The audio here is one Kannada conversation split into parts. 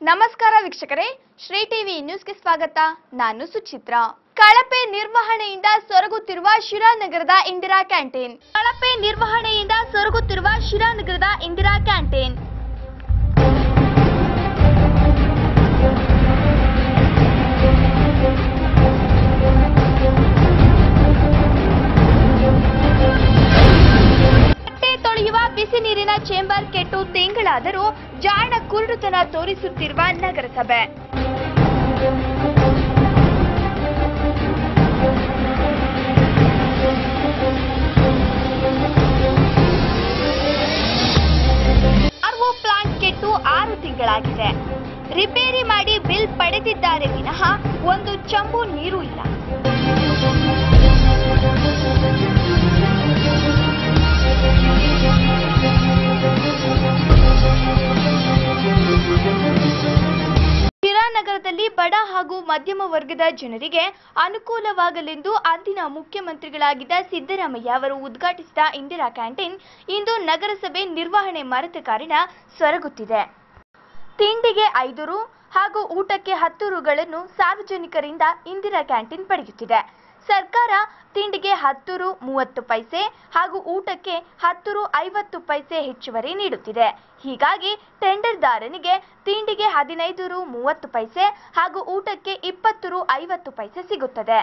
ನಮಸ್ಕಾರ ವೀಕ್ಷಕರೇ ಶ್ರೀ ಟಿವಿ ನ್ಯೂಸ್ಗೆ ಸ್ವಾಗತ ನಾನು ಸುಚಿತ್ರ ಕಳಪೆ ನಿರ್ವಹಣೆಯಿಂದ ಸೊರಗುತ್ತಿರುವ ಶಿರಾನಗರದ ಇಂದಿರಾ ಕ್ಯಾಂಟೀನ್ ಕಳಪೆ ನಿರ್ವಹಣೆಯಿಂದ ಸೊರಗುತ್ತಿರುವ ಶಿರಾನಗರದ ಇಂದಿರಾ ಕ್ಯಾಂಟೀನ್ ಬಟ್ಟೆ ತೊಳೆಯುವ ಬಿಸಿ ನೀರಿನ ಚೇಂಬರ್ ಕೆಟ್ಟು ತಿಂಗಳಾದರೂ ಜಾಣ ಕುರುಡುತನ ತೋರಿಸುತ್ತಿರುವ ನಗರಸಭೆ ಆರ್ಒ ಪ್ಲಾಂಟ್ ಕೆಟ್ಟು ಆರು ತಿಂಗಳಾಗಿದೆ ರಿಪೇರಿ ಮಾಡಿ ಬಿಲ್ ಪಡೆದಿದ್ದಾರೆ ವಿನಃ ಒಂದು ಚಂಬು ನೀರು ಇಲ್ಲ ಶಿರಾನಗರದಲ್ಲಿ ಬಡ ಹಾಗೂ ಮಧ್ಯಮ ವರ್ಗದ ಜನರಿಗೆ ಅನುಕೂಲವಾಗಲೆಂದು ಅಂದಿನ ಮುಖ್ಯಮಂತ್ರಿಗಳಾಗಿದ್ದ ಸಿದ್ದರಾಮಯ್ಯ ಅವರು ಉದ್ಘಾಟಿಸಿದ ಇಂದಿರಾ ಕ್ಯಾಂಟೀನ್ ಇಂದು ನಗರಸಭೆ ನಿರ್ವಹಣೆ ಮರೆತ ಕಾರಣ ಸೊರಗುತ್ತಿದೆ ತಿಂಡಿಗೆ ಐದು ರು ಹಾಗೂ ಊಟಕ್ಕೆ ಹತ್ತು ರುಗಳನ್ನು ಸಾರ್ವಜನಿಕರಿಂದ ಇಂದಿರಾ ಕ್ಯಾಂಟೀನ್ ಪಡೆಯುತ್ತಿದೆ ಸರ್ಕಾರ ತಿಂಡಿಗೆ ಹತ್ತು ರು ಮೂವತ್ತು ಪೈಸೆ ಹಾಗೂ ಊಟಕ್ಕೆ ಹತ್ತು ರು ಐವತ್ತು ಪೈಸೆ ಹೆಚ್ಚುವರಿ ನೀಡುತ್ತಿದೆ ಹೀಗಾಗಿ ಟೆಂಡರ್ದಾರನಿಗೆ ತಿಂಡಿಗೆ ಹದಿನೈದು ರು ಮೂವತ್ತು ಪೈಸೆ ಹಾಗೂ ಊಟಕ್ಕೆ ಇಪ್ಪತ್ತು ರು ಐವತ್ತು ಪೈಸೆ ಸಿಗುತ್ತದೆ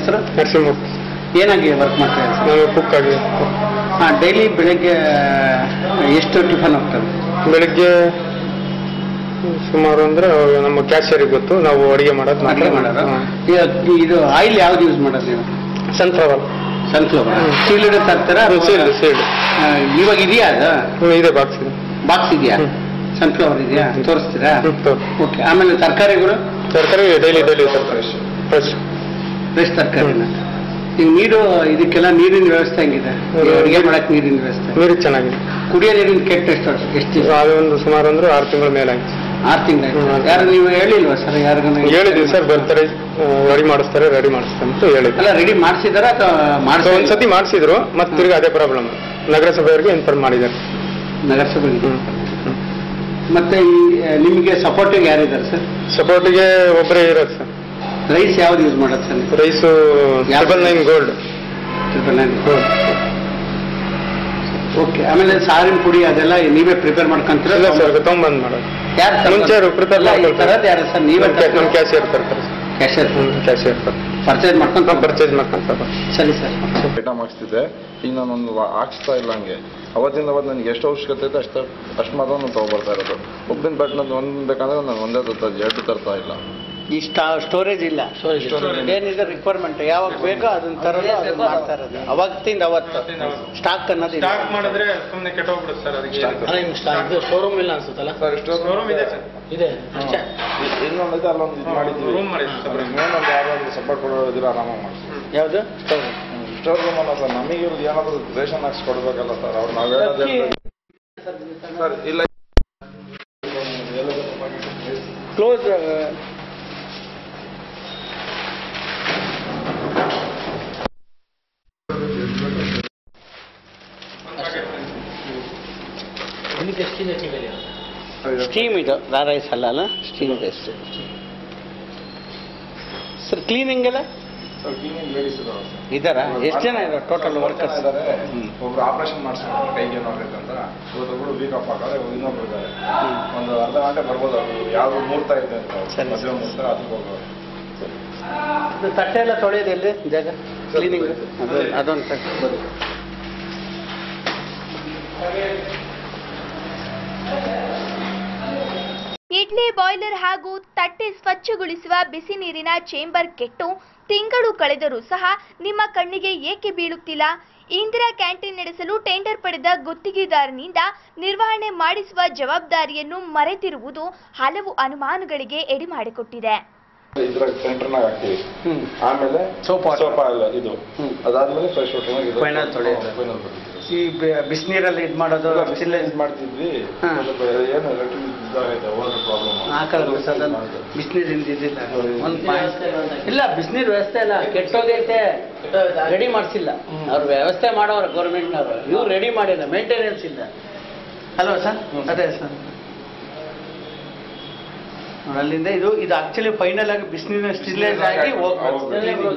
ಹೆಸರು ನರಸಿಂಹಮೂರ್ತಿ ಏನಾಗಿ ವರ್ಕ್ ಮಾಡ್ತಾ ಇದ್ದೀರಾ ನಾನು ಕುಕ್ ಆಗಿ ಹಾಂ ಡೈಲಿ ಬೆಳಗ್ಗೆ ಎಷ್ಟು ಟಿಫನ್ ಹೋಗ್ತದೆ ಬೆಳಿಗ್ಗೆ ಸುಮಾರು ಅಂದ್ರೆ ನಮ್ಮ ಕ್ಯಾಶಿಯರಿಗೆ ಗೊತ್ತು ನಾವು ಅಡಿಗೆ ಮಾಡೋದು ಮಾತ್ರ ಅಡುಗೆ ಮಾಡೋದು ಈಗ ಇದು ಆಯಿಲ್ ಯಾವ್ದು ಯೂಸ್ ಮಾಡೋದು ನೀವು ಸನ್ಫ್ಲವರ್ ಸನ್ಫ್ಲವರ್ ಸೀಲ್ಡ್ ತರ್ತೀರಾ ಸೀಲ್ಡ್ ಸೀಲ್ಡ್ ಆ, ಇವಾಗ ಇದೆಯಾ ಅದು ಇದೆ ಬಾಕ್ಸ್ ಇದೆ ಬಾಕ್ಸ್ ಇದೆಯಾ ಹ್ಮ್. ಸನ್ಫ್ಲವರ್ ಇದೆಯಾ ತೋರಿಸ್ತೀರಾ ಹ್ಮ್, ತೋರ್. ಓಕೆ ಆಮೇಲೆ ತರಕಾರಿಗಳು ತರಕಾರಿ ಡೈಲಿ ಡೈಲಿ ತರಕಾರಿ ಫ್ರೆಶ್ ಫ್ರೆಶ್ ತರಕಾರಿನ ಈಗ ನೀರು ಇದಕ್ಕೆಲ್ಲ ನೀರಿನ ವ್ಯವಸ್ಥೆ ಹೆಂಗಿದೆ ಹೌದು. ಅಡುಗೆ ಮಾಡಕ್ ನೀರಿನ ವ್ಯವಸ್ಥೆ ನೀರು ಚೆನ್ನಾಗಿದೆ ಕುಡಿಯೋ ನೀರಿನ ಕೆಟ್ಟ ಎಷ್ಟು ವರ್ಷ ಎಷ್ಟು ದಿವ್ಸ? ಅದು ಒಂದು ಸುಮಾರು ಅಂದ್ರೆ ಆರು ತಿಂಗಳ ಮೇಲೆ ಆಯ್ತು ಆರು ತಿಂಗಳು ಹ್ಮ್. ಯಾರು ನೀವು ಹೇಳಿಲ್ವಾ ಸರ್ ಯಾರಿಗೂ ಹೇಳಿದ್ವಿ ಸರ್ ಬರ್ತಾರೆ ರೆಡಿ ಮಾಡಿಸ್ತಾರೆ ರೆಡಿ ಮಾಡಿಸ್ತಾರೆ ಅಂತ ಹೇಳಿದ್ವಿ ಅಲ್ಲ ರೆಡಿ ಮಾಡಿಸಿದಾರ ಅಥವಾ ಸೊ ಮಾಡಿಸ ಒಂದ್ಸತಿ ಮಾಡಿಸಿದ್ರು ಮತ್ತೆ ತಿರ್ಗಿ ಅದೇ ಪ್ರಾಬ್ಲಮ್ ನಗರಸಭೆಯವರಿಗೆ ಇನ್ಫಾರ್ಮ್ ಮಾಡಿದ್ದಾರೆ ನಗರಸಭೆ ಹ್ಮ್. ಹ್ಮ್. ಮತ್ತೆ ಈ ಆ, ನಿಮಗೆ ಸಪೋರ್ಟಿಗೆ ಯಾರಿದ್ದಾರೆ ಸರ್ ಸಪೋರ್ಟಿಗೆ ಒಬ್ಬರೇ ಇರೋದು ಸರ್ ರೈಸ್ ಯಾವ್ದು ಯೂಸ್ ಮಾಡೋದು ಸರ್ ನೀವು? ರೈಸು ಯಾವ- double nine gold triple nine okay ಆಮೇಲೆ ಸಾರಿನ ಪುಡಿ ಅದೆಲ್ಲ ನೀವೇ ಪ್ರಿಪೇರ್ ಮಾಡ್ಕೊಂತೀರ ಇಲ್ಲ ಸರ್ ತಗೊಂಬಂದ್ ಮಾಡೋದು ಯಾರು ತರೋದು? ಮುಂಚೆ ಅವ್ರು prepare ಇಲ್ಲ, ಈ ಮಾಡ್ಕೊಳ್ತಾರೆ. ತರೋದು ಯಾರು ಸರ್ ನೀವೇ ನಮ್ಮ ಕ್ಯಾಶಿಯರ್ ತರ್ತಾರೆ ಕ್ಯಾಶರ್ ಕ್ಯಾಶಿಯರ್ ಪರ್ಚೇಸ್ ಮಾಡ್ಕೊಂಡು ಪರ್ಚೇಸ್ ಮಾಡ್ಕೊಂತಾರೆ ಸರಿ ಸರ್ ಐಟಮ್ ಹಾಕ್ಸ್ತಿದ್ದೆ ಈಗ ನಾನೊಂದು ವಾ- ಹಾಕ್ಸ್ತಾ ಇಲ್ಲ ಹಂಗೆ ಅವತ್ತಿಂದ ಅವತ್ತು ನನಗೆ ಎಷ್ಟು ಅವಶ್ಯಕತೆ ಇದೆ ಅಷ್ಟು ಅಷ್ಟು ಮಾತ್ರ ನಾನು ತೊಗೊಬರ್ತಾ ಇರೋದು ಉಪ್ಪಿನ ಬಟ್ ನಂದು ಒಂದು ಬೇಕಂದ್ರೆ ನಾನು ಒಂದೇ ತರ್ತಾ ಎರಡು ತರ್ತಾ ಇಲ್ಲ ಈ ಸ್ಟೋರೇಜ್ ಇಲ್ಲ ಏನಿದೆ ರಿಕ್ವೈರ್ಮೆಂಟ್ ಯಾವಾಗ ಬೇಕೋ ಅದನ್ನ ತರೋದು ಅದನ್ನ ಮಾಡ್ತಾ ಇರೋದು ಅವತ್ತಿಂದ ಅವತ್ತು ಸ್ಟಾಕ್ ಅನ್ನೋದು ಇಲ್ಲ. ಮಾಡಿದ್ರೆ ಸುಮ್ಮನೆ ಕೆಟ್ಟೋಗ್ಬಿಡುತ್ತೆ ಸರ್ ಅದಕ್ಕೆ ಶೋರೂಮ್ ಇಲ್ಲ ಅನ್ಸುತ್ತಲ್ಲ ಸರ್ ಇಷ್ಟು ಶೋರೂಮ್ ಇದೆ ಸರ್ ಇದೆ ಅಷ್ಟೇ ಇನ್ನೊಂದು ಅಲ್ಲೊಂದು ಇದು ಮಾಡಿದ್ವಿ Room ಮಾಡಿದ್ವಿ separate. ಇನ್ನೊಂದು ಯಾರಾದ್ರೂ ಸಪೋರ್ಟ್ ಕೊಡೋದಿದ್ರೆ ಆರಾಮಾಗಿ ಮಾಡಿಸಿ ಯಾವುದು ಸ್ಟೋರ್ ರೂಮ್ ಅಲ್ಲ ಸರ್ ನಮಗೆ ಇವ್ರು ಏನಾದರೂ ರೇಷನ್ ಹಾಕ್ಸಿ ಕೊಡ್ಬೇಕಲ್ಲ ಸರ್ ಅವ್ರು ನಾವು ಹೇಳೋದು ಸರ್ ಇಲ್ಲ ಕ್ಲೋಸ್ ಇದಕ್ಕೆ ಎಷ್ಟಿದೆ ಚಿಕನ್ ಸ್ಟೀಮ್ ಇದು ರಾ ರೈಸ್ ಅಲ್ಲ ಅಲ್ಲ ಸ್ಟೀಮ್ ರೈಸ್ ಸರ್ ಕ್ಲೀನಿಂಗ್ ಎಲ್ಲ ಲೇಡೀಸ್ ಇದಾವೆ ಸರ್ ಇದಾರಾ ಎಷ್ಟು ಜನ ಇದ್ದಾರೆ ಟೋಟಲ್ ವರ್ಕರ್ಸ್ ಇದ್ದಾರೆ ಒಬ್ರು ಆಪರೇಷನ್ ಮಾಡಿಸ್ಕೊಂಡು ಕೈಗೆ ಏನೋ ಆಗೈತೆ ಅಂತ ಇವತ್ತೊಬ್ರು ವೀಕ್ ಆಫ್ ಆಗಾರೆ ಇನ್ನೊಬ್ರು ಇದ್ದಾರೆ ಒಂದು ಅರ್ಧ ಗಂಟೆ ಬರ್ಬೋದು ಅವರು ಯಾವ ಮುಹೂರ್ತ ಇದೆ ಅಂತ ಅವ್ರು. ಸರಿ. ಮದುವೆ ಮುಹೂರ್ತ ಅದಕ್ಕೆ ಹೋಗೋರು ಇದು ತಟ್ಟೆ ಎಲ್ಲ ತೊಳೆಯೋದು ಎಲ್ಲಿ ಜಾಗ ಕ್ಲೀನಿಂಗ್ ಅದು ಅದೊಂದು ತಟ್ಟೆ ಬನ್ನಿ. ಇಡ್ಲಿ ಬಾಯ್ಲರ್ ಹಾಗೂ ತಟ್ಟೆ ಸ್ವಚ್ಛಗೊಳಿಸುವ ಬಿಸಿ ನೀರಿನ ಚೇಂಬರ್ ಕೆಟ್ಟು ತಿಂಗಳು ಕಳೆದರೂ ಸಹ ನಿಮ್ಮ ಕಣ್ಣಿಗೆ ಏಕೆ ಬೀಳುತ್ತಿಲ್ಲ ಇಂದಿರಾ ಕ್ಯಾಂಟೀನ್ ನಡೆಸಲು ಟೆಂಡರ್ ಪಡೆದ ಗುತ್ತಿಗೆದಾರನಿಂದ ನಿರ್ವಹಣೆ ಮಾಡಿಸುವ ಜವಾಬ್ದಾರಿಯನ್ನು ಮರೆತಿರುವುದು ಹಲವು ಅನುಮಾನಗಳಿಗೆ ಎಡೆಮಾಡಿಕೊಟ್ಟಿದೆ ಇದ್ರಾಗ ಸೆಂಟರ್ನಾಗ ಹಾಕ್ತೀವಿ ಹ್ಮ್. ಆಮೇಲೆ Soap water. ಸೋಪ ಎಲ್ಲ ಇದು ಹ್ಮ್. ಅದಾದ್ಮೇಲೆ ಫ್ರೆಶ್ ವಾಟರ್ Final ತೊಳೆಯೋದು. ಈ ಬೆ- ಬಿಸಿನೀರಲ್ಲಿ ಇದು ಮಾಡೋದು ಬಿಸಿಲೇ ಇದು ಮಾಡ್ತಿದ್ವಿ ಹಾ. ಸ್ವಲ್ಪ ಏನು ಎಲೆಕ್ಟ್ರಿಕ್ ಇದಾಗೈತೆ ವಾಟರ್ ಪ್ರಾಬ್ಲಮ್ ಹಾಕಲ್ಲ ಸರ್ ಬಿಸಿನೀರಿಂದ ಇದಿಲ್ಲ ಒಂದು ಪಾಯಿಂಟ್ ಇಲ್ಲ ಬಿಸಿನೀರು ವ್ಯವಸ್ಥೆ ಇಲ್ಲ ಕೆಟ್ಟೋಗೈತೆ ರೆಡಿ ಮಾಡಿಸಿಲ್ಲ ಅವ್ರು ವ್ಯವಸ್ಥೆ ಮಾಡೋರು ಗೌರ್ಮೆಂಟ್ನವರು ಇವ್ರು ರೆಡಿ ಮಾಡಿಲ್ಲ ಮೇಂಟೆನೆನ್ಸ್ ಇಲ್ಲ ಅಲ್ವಾ ಸರ್ ಅದೇ ಸರ್ ನೋಡಿ, ಅಲ್ಲಿಂದ ಇದು ಇದು ಆಕ್ಚುಲಿ ಫೈನಲ್ ಆಗಿ ಬಿಸಿನೀರಿನ ಸ್ಟಿಲೇಜ್ ಆಗಿ ಹೋಗ್ಬೇಕು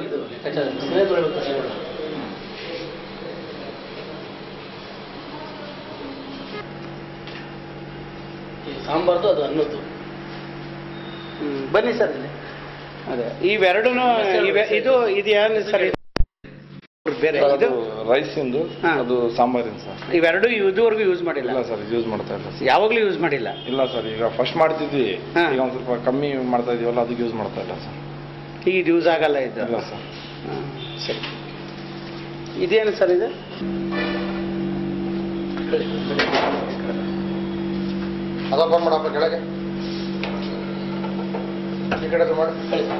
ಸಾಂಬಾರ್ದು ಅದು ಅನ್ನದ್ದು ಹ್ಮ್, ಬನ್ನಿ ಸರ್ ಇಲ್ಲಿ ಅದೇ ಇವೆರಡೂ ಇದು ಇದು ಏನು ಸರ್ ಇದು ಬೇರೆ ಇದು ರೈಸ್ ಇಂದು ಹಾ. ಅದು ಸಾಂಬಾರಿನ ಸರ್ ಇವೆರಡು ಇದುವರೆಗೂ ಯೂಸ್ ಮಾಡಿಲ್ಲ ಇಲ್ಲ ಸರ್ ಯೂಸ್ ಮಾಡ್ತಾ ಇಲ್ಲ ಸರ್ ಯಾವಾಗಲೂ ಯೂಸ್ ಮಾಡಿಲ್ಲ ಇಲ್ಲ ಸರ್ ಈಗ ಫಸ್ಟ್ ಮಾಡ್ತಿದ್ವಿ ಹಾ. ಈಗ ಒಂದು ಸ್ವಲ್ಪ ಕಮ್ಮಿ ಮಾಡ್ತಾ ಇದೀವಲ್ಲ ಅದಕ್ಕೆ ಯೂಸ್ ಮಾಡ್ತಾ ಇಲ್ಲ ಸರ್ ಈಗ ಇದು ಯೂಸ್ ಆಗಲ್ಲ ಇದು ಇಲ್ಲ ಸರ್ ಹಾ, ಸರಿ ಇದೇನು ಸರ್ ಇದು ಅದಪ್ಪ ಮಾಡಪ್ಪ ಕೆಳಗೆ ಈ ಕಡೆ ಮಾಡಿ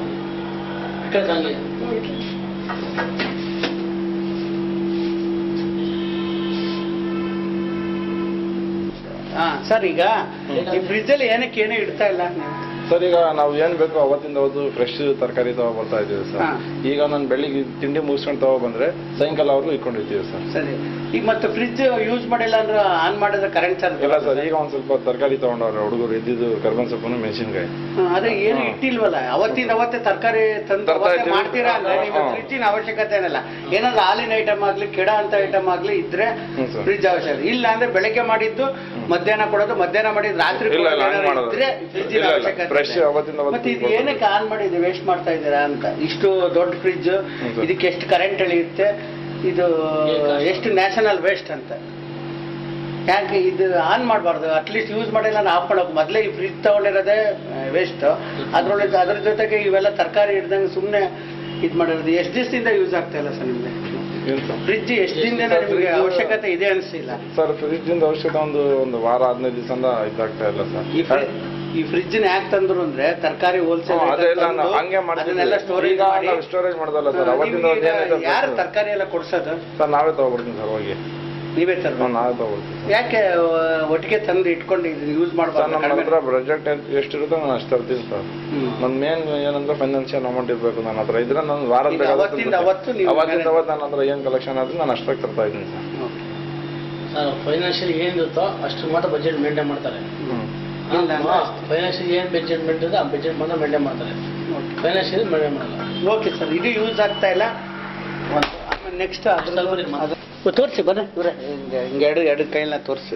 ಹಾ ಸರ್ ಈಗ ಈ ಫ್ರಿಜ್ಜಲ್ಲಿ ಏನಕ್ಕೆ ಏನೂ ಇಡ್ತಾ ಇಲ್ಲ ನೀವು? ಸರ್ ಈಗ ನಾವು ಏನ್ ಬೇಕೋ ಅವತ್ತಿಂದ ಅವತ್ತು ಫ್ರೆಶ್ ತರಕಾರಿ ತಗೋ ಬರ್ತಾ ಇದೀವಿ ಸರ್ ಹಾ. ಈಗ ನಾನು ಬೆಳಿಗ್ಗೆ ತಿಂಡಿ ಮುಗಿಸ್ಕೊಂಡು ತಗೋ ಬಂದ್ರೆ ಸಾಯಂಕಾಲವರೆಗೂ ಇಟ್ಕೊಂಡಿರ್ತೀವಿ ಸರ್ ಸರಿ ಈಗ ಮತ್ತೆ ಫ್ರಿಜ್ ಯೂಸ್ ಮಾಡಿಲ್ಲ ಅಂದ್ರೆ ಆನ್ ಮಾಡಿದ್ರೆ ಕರೆಂಟ್ ಚಾರ್ಜ್ ಇಲ್ಲ ಸರ್ ಈಗ ಒಂದ್ ಸ್ವಲ್ಪ ತರಕಾರಿ ತಗೊಂಡವ್ರೆ ಹುಡುಗರು ಇದ್ದಿದ್ದು ಕರ್ಬೇವಿನ ಸೊಪ್ಪು ಮೆಣಸಿನ್ಕಾಯಿ ಅದೇ ಏನು ಹಾ. ಇಟ್ಟಿಲ್ವಲ್ಲ ಅವತ್ತಿಂದ ಅವತ್ತೇ ತರಕಾರಿ ತಂದು ತರ್ತಾ ಅವತ್ತೇ ಇದ್ದೀವಿ. ಮಾಡ್ತೀರಾ ಅಂದ್ರೆ ಹಾ, ನಿಮಗೆ ಹಾ. ಫ್ರಿಜ್ಜಿನ ಅವಶ್ಯಕತೆ ಏನಿಲ್ಲ ಏನಾದ್ರು ಹಾಲಿನ ಐಟಮ್ ಆಗ್ಲಿ ಕೆಡ ಅಂತ ಐಟಮ್ ಆಗ್ಲಿ ಇದ್ರೆ ಹ್ಮ್, ಸರ್. ಫ್ರಿಜ್ ಅವಶ್ಯಕ ಇಲ್ಲ ಅಂದ್ರೆ ಬೆಳಗ್ಗೆ ಮಾಡಿದ್ದು ಮಧ್ಯಾಹ್ನ ಕೊಡೋದು ಮಧ್ಯಾಹ್ನ ಮಾಡಿದ್ ರಾತ್ರಿ ಇಲ್ಲ, ಇಲ್ಲ, ಕೊಡೋದು ಹಂಗ್ ಏನಾದ್ರು ಮಾಡೋದು. ಇದ್ರೆ ಫ್ರಿಡ್ಜಿನ ಇಲ್ಲ, ಇಲ್ಲ, ಅವಶ್ಯಕತೆ fresh ಇದೆ. ಅವತ್ತಿಂದ ಅವತ್ತು ಮತ್ತೆ ಇದು ಕೊಡ್ಬೇಕು. ಏನಕ್ಕೆ ಆನ್ ಮಾಡಿದ್ದು ವೇಸ್ಟ್ ಮಾಡ್ತಾ ಇದ್ದೀರಾ ಅಂತ ಇಷ್ಟು ದೊಡ್ಡ ಫ್ರಿಡ್ಜ್ ಹ್ಮ್ ಸರ್. ಇದಕ್ಕೆ ಎಷ್ಟು ಕರೆಂಟ್ ಎಳೆಯುತ್ತೆ ಇದು ಎಷ್ಟು ನ್ಯಾಷನಲ್ ವೇಸ್ಟ್ ಅಂತ ಯಾಕೆ ಇದು ಆನ್ ಮಾಡಬಾರ್ದು ಅಟ್ಲೀಸ್ಟ್ ಯೂಸ್ ಮಾಡಿ ನಾನು ಆಫ್ ಮಾಡೋಕೆ ಮೊದಲೇ ಈ ಫ್ರಿಜ್ ತಗೊಂಡಿರೋದೇ ವೇಸ್ಟ್ ಅದ್ರೊಳಗೆ ಅದ್ರ ಜೊತೆಗೆ ಇವೆಲ್ಲ ತರಕಾರಿ ಹಿಡ್ದಂಗೆ ಸುಮ್ಮನೆ ಇದು ಮಾಡಿರೋದು ಎಷ್ಟು ದಿವಸದಿಂದ ಯೂಸ್ ಆಗ್ತಾ ಇಲ್ಲ ಸರ್ ನಿಮಗೆ ಏನ್ ಸರ್ ಫ್ರಿಜ್ ಎಷ್ಟು ದಿನದಿಂದ ನಿಮಗೆ ಅವಶ್ಯಕತೆ ಇದೆ ಅನಿಸಿಲ್ಲ ಸರ್ ಫ್ರಿಡ್ಜಿಂದ ಅವಶ್ಯಕತೆ ಒಂದು ಒಂದು ವಾರ ಹದಿನೈದು ದಿವಸದಿಂದ ಇದಾಗ್ತಾ ಇಲ್ಲ ಈ ಸರ್ ಫ್ರಿಜ್ ಈ ಫ್ರಿಜ್ ಯಾಕೆ ತಂದ್ರು ಅಂದ್ರೆ ತರಕಾರಿ ಹೋಲ್ಸೇಲ್ ಹ್ಮ್, ಅದೆಲ್ಲ ನಾವು ಹಂಗೆ ಅದನ್ನೆಲ್ಲ ಸ್ಟೋರೇಜ್ ಮಾಡಿ ಸ್ಟೋರೇಜ್ ಮಾಡೋದಲ್ಲ ಸರ್ ಅವತ್ತಿಂದ ಅವತ್ತು ಏನಿದೆ ಯಾರು ಬೇಕು. ತರಕಾರಿ ಎಲ್ಲ ಕೊಡ್ಸೋದು ಸರ್ ನಾವೇ ತಗೊಬಿಡ್ತೀನಿ ಸರ್ ಹೋಗಿ ನೀವೇ ಹ್ಮ್, ತರ್ಬೇಕು ನಾವೇ ತಗೊಬಿಡ್ತೀನಿ ಯಾಕೆ ಆ, ಒಟ್ಟಿಗೆ ತಂದು ಇಟ್ಕೊಂಡು ಇದನ್ನ ಯೂಸ್ ಸರ್ ಮಾಡಬಾರ್ದು ನಮ್ಮ ಹತ್ರ ಬಜೆಟ್ ಎಷ್ಟಿರುತ್ತೋ ನಾನು ಅಷ್ಟು ತರ್ತೀನಿ ಸರ್ ನನ್ನ ಮೇನ್ ಏನಂದ್ರೆ ಫೈನಾನ್ಷಿಯಲ್ ಅಮೌಂಟ್ ಇರಬೇಕು ನನ್ನ ಹತ್ರ ಇದ್ರೆ ನಾನು ವಾರದ ಈಗ ಅವತ್ತಿಂದ ಅವತ್ತು ನೀವು ಅವತ್ತಿಂದ manage- ಅವತ್ತು ನನ್ನ ಹತ್ರ ಏನು ಕಲೆಕ್ಷನ್ ಆದ್ರೆ ನಾನು ಅಷ್ಟಾಗಿ ತರ್ತಾ ಇದ್ದೀನಿ ಸರ್ ಸರ್ ಫೈನಾನ್ಷಿಯಲ್ ಏನಿರುತ್ತೋ ಅಷ್ಟು ಮಾತ್ರ ಬಜೆಟ್ ಮೇಂಟೈನ್ ಮಾಡ್ತಾರೆ ಹ್ಮ್ ಇಲ್ಲ ಅಂದ್ರೆ ಫೈನಾನ್ಷಿಯಲ್ ಏನು ಬಜೆಟ್ ಮೇಂಟೈನ್ ಆ ಬಜೆಟ್ ಮಾತ್ರ ಮೇಂಟೈನ್ ಮಾಡ್ತಾರೆ ಫೈನಾನ್ಷಿಯಲ್ ಮೇಂಟೈನ್ ಮಾಡಲ್ಲ ಓಕೆ ಸರ್ ಇದು ಯೂಸ್ ಆಗ್ತಾ ಇಲ್ಲ ಒಂದು ಆಮೇಲೆ ನೆಕ್ಸ್ಟ್ ಸ್ವಲ್ಪ ಇದು ಮಾತ್ರ. ತೋರಿಸಿ ಬರ್ರಿ ಇವ್ರೆ ಹಿಂಗೆ ಹಿಂಗೆ ಎರಡು ಎರಡು ಕೈಲ ತೋರಿಸಿ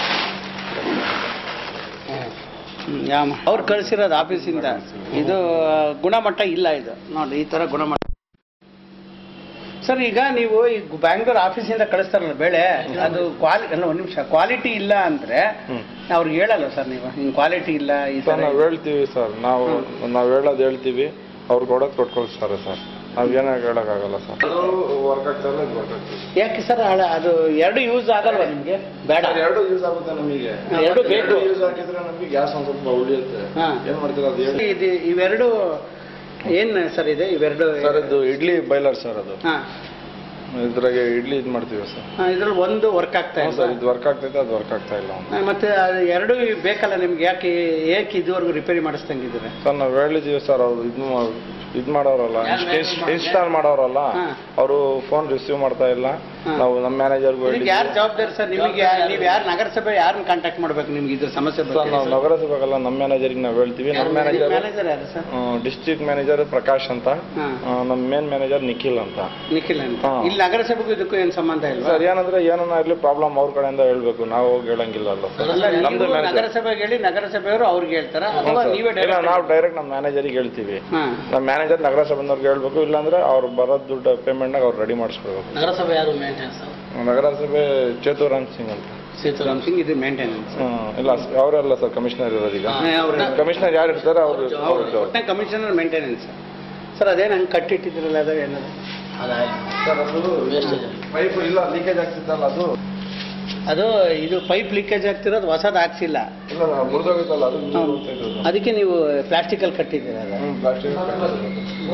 ಅವ್ರು ಕಳಿಸಿರೋದು ಆಫೀಸಿಂದ ಇದು ಗುಣಮಟ್ಟ ಇಲ್ಲ ಇದು ನೋಡಿ ಈ ಥರ ಗುಣಮಟ್ಟ ಸರ್ ಈಗ ನೀವು ಈ ಬ್ಯಾಂಗ್ಳೂರ್ ಆಫೀಸಿಂದ ಕಳಿಸ್ತಾರಲ್ಲ ಬೆಳೆ ಅದು ಕ್ವಾಲಿ ಅಲ್ಲ ಒಂದು ನಿಮಿಷ ಕ್ವಾಲಿಟಿ ಇಲ್ಲ ಅಂದ್ರೆ ಹ್ಮ್. ಅವ್ರಿಗೆ ಹೇಳಲ್ಲ ಸರ್ ನೀವು ಹಿಂಗೆ ಕ್ವಾಲಿಟಿ ಇಲ್ಲ ಈ ಸರ್ ಥರ ನಾವು ಹೇಳ್ತೀವಿ ಸರ್ ನಾವು ನಾವು ಹೇಳೋದು ಹೇಳ್ತೀವಿ ಅವ್ರು ಕೊಡೋದು ಕೊಟ್ಕೊಳ್ತಾರೆ ಸರ್ ನಾವು ಏನಾಗ ಹೇಳೋಕ್ಕಾಗಲ್ಲ ಸರ್ ವರ್ಕ್ ಆಗ್ತಾ ಇಲ್ಲ ಇದು ವರ್ಕ್ ಆಗ್ತಿದೆ ಯಾಕೆ ಸರ್ ಹಳ- ಅದು ಎರಡು ಯೂಸ್ ಆಗಲ್ವಾ ನಿಮಗೆ ಬೇಡ ಎರಡು ಯೂಸ್ ಆಗುತ್ತೆ ನಮಗೆ ಎರಡು ಬೇಕು. ಯೂಸ್ ಹಾಕಿದ್ರೆ ನಮಗೆ ಗ್ಯಾಸ್ ಒಂದು ಸ್ವಲ್ಪ ಉಳಿಯುತ್ತೆ ಹಾ. ಏನ್ ಮಾಡ್ತೀರಾ ಅದು ಹೇಳಿ ಇದು ಇವೆರಡು ಏನ್ ಸರ್ ಇದೆ ಇವೆರಡು ಸರ್ ಇದು ಇಡ್ಲಿ ಬೈಲರ್ ಸರ್ ಅದು ಹಾ ಇದ್ರಾಗೆ ಇಡ್ಲಿ ಇದು ಮಾಡ್ತೀವಿ ಸರ್ ಹಾ, ಇದ್ರಲ್ಲಿ ಒಂದು ವರ್ಕ್ ಆಗ್ತಾ ಹ್ಞೂ ಇಲ್ಲ ಸರ್ ಇದು ವರ್ಕ್ ಆಗ್ತೈತೆ ಅದು ವರ್ಕ್ ಆಗ್ತಾ ಇಲ್ಲ ಹಾ, ಮತ್ತೆ ಅದು ಎರಡು ಬೇಕಲ್ಲ ನಿಮ್ಗೆ ಯಾಕೆ ಏಕೆ ಇದುವರೆಗೂ ರಿಪೇರಿ ಮಾಡಿಸ್ತಂಗಿದ್ರೆ ಸರ್ ನಾವು ಹೇಳಿದೀವಿ ಸರ್ ಅವ್ರು ಇದು ಇದು ಮಾಡೋರಲ್ಲ ಇನ್ಸ್ಟಾಲ್ ಮಾಡೋರಲ್ಲ ಹಾ. ಅವರು ಫೋನ್ ರಿಸೀವ್ ಮಾಡ್ತಾ ಇಲ್ಲ ಹಾ. ನಾವು ನಮ್ಮ ಮ್ಯಾನೇಜರ್ಗೂ ಇದಕ್ಕೆ ಯಾರು ಜವಾಬ್ದಾರಿ ಸರ್ ನಿಮಗೆ ನೀವು ಯಾರು ನಗರಸಭೆ ಯಾರನ್ನ ಕಾಂಟ್ಯಾಕ್ಟ್ ಮಾಡ್ಬೇಕು ನಿಮ್ಗೆ ಇದ್ರ ಸಮಸ್ಯೆ ಸರ್ ನಾವು ನಗರಸಭೆಗೆಲ್ಲ ನಮ್ಮ ಮ್ಯಾನೇಜರಿಗೆ ನಾವು ಹೇಳ್ತೀವಿ ನಮ್ಮ ಮ್ಯಾನೇಜರ್ ಮ್ಯಾನೇಜರ್ ಯಾರು ಸರ್ ಡಿಸ್ಟ್ರಿಕ್ಟ್ ಮ್ಯಾನೇಜರ್ ಪ್ರಕಾಶ್ ಅಂತ ಹಾ. ಆ, ನಮ್ಮ ಮೇನ್ ಮ್ಯಾನೇಜರ್ ನಿಖಿಲ್ ಅಂತ ನಿಖಿಲ್ ಅಂತ ಹಾ. ಇಲ್ಲಿ ನಗರಸಭೆಗೂ ಇದಕ್ಕೂ ಏನು ಸಂಬಂಧ ಇಲ್ವಾ ಸರ್ ಏನಂದ್ರೆ ಏನನ್ನ ಇರ್ಲಿ ಪ್ರಾಬ್ಲಮ್ ಅವ್ರ ಕಡೆಯಿಂದ ಹೇಳ್ಬೇಕು ನಾವು ಹೋಗಿ ಹೇಳಂಗಿಲ್ಲ ಅಲ್ಲ ಸರ್ ಅಲ್ಲ, ನಮ್ದು ನೀವು ಮ್ಯಾನೇಜರ್ ನಗರಸಭೆಗೆ ಹೇಳಿ ನಗರಸಭೆಯವರು ಅವ್ರಿಗೆ ಹೇಳ್ತಾರ ಅಥವಾ ನೀವೇ ಇಲ್ಲ direct- ನಾವು ಡೈರೆಕ್ಟ್ ನಮ್ಮ ಮ್ಯಾನೇಜರಿಗೆ ಹೇಳ್ತೀವಿ ಹಾ ನಮ್ಮ ಮ್ಯಾನೇಜರ್ ನಗರಸಭೆನವ್ರಿಗೆ ಹೇಳ್ಬೇಕು ಇಲ್ಲಾಂದ್ರೆ ಅವ್ರು ಬರೋದು ದುಡ್ಡು ಪೇಮೆಂಟ್ನಾಗ ಅವ್ರು ರೆಡಿ ಮಾಡಿಸ್ಕೊಳ್ಬೇಕು ನಗರಸಭೆ ಯಾರು ಮೇಂಟೆನೆನ್ಸ್ ನಗರಸಭೆ ಚೇತುರಾಮ್ ಸಿಂಗ್ ಅಂತ ಸೇತುರಾಮ್ ಸಿಂಗ್ ಇದು ಮೇಂಟೆನೆನ್ಸ್ ಹ್ಮ್, ಇಲ್ಲ ಅವರೆಲ್ಲ ಸರ್ ಕಮಿಷನರ್ ಇರೋದೀಗ ಅವ್ರ ಕಮಿಷನರ್ ಯಾರು ಇರ್ತಾರೆ ಅವರು ಒಟ್ಟಿನ ಕಮಿಷನರ್ ಮೇಂಟೆನೆನ್ಸ್ ಸರ್ ಅದೇನು ಹಂಗೆ ಕಟ್ಟಿಟ್ಟಿದ್ರಲ್ಲ ಅದು ಏನದು ಸರ್ ಅದು ವೇಸ್ಟೇಜ್ ಪೈಪ್ ಇಲ್ಲ ಲೀಕೇಜ್ ಆಗ್ತಿತ್ತಲ್ಲ ಅದು ಅದು ಇದು ಪೈಪ್ ಲೀಕೇಜ್ ಆಗ್ತಿರೋದು ಹೊಸದು ಹಾಕ್ಸಿಲ್ಲ ಇಲ್ಲ ಮುರಿದೋಗಿತ್ತಲ್ಲ ಅದು ನೀರು ಹೌದು. ಹೋಗ್ತಾ ಇದ್ದದ್ದು. ಅದಕ್ಕೆ ನೀವು ಪ್ಲಾಸ್ಟಿಕಲ್ಲಿ ಕಟ್ಟಿದ್ದೀರ ಅದು ಹ್ಮ್, plastic ಕಟ್ಟಿರೋದು.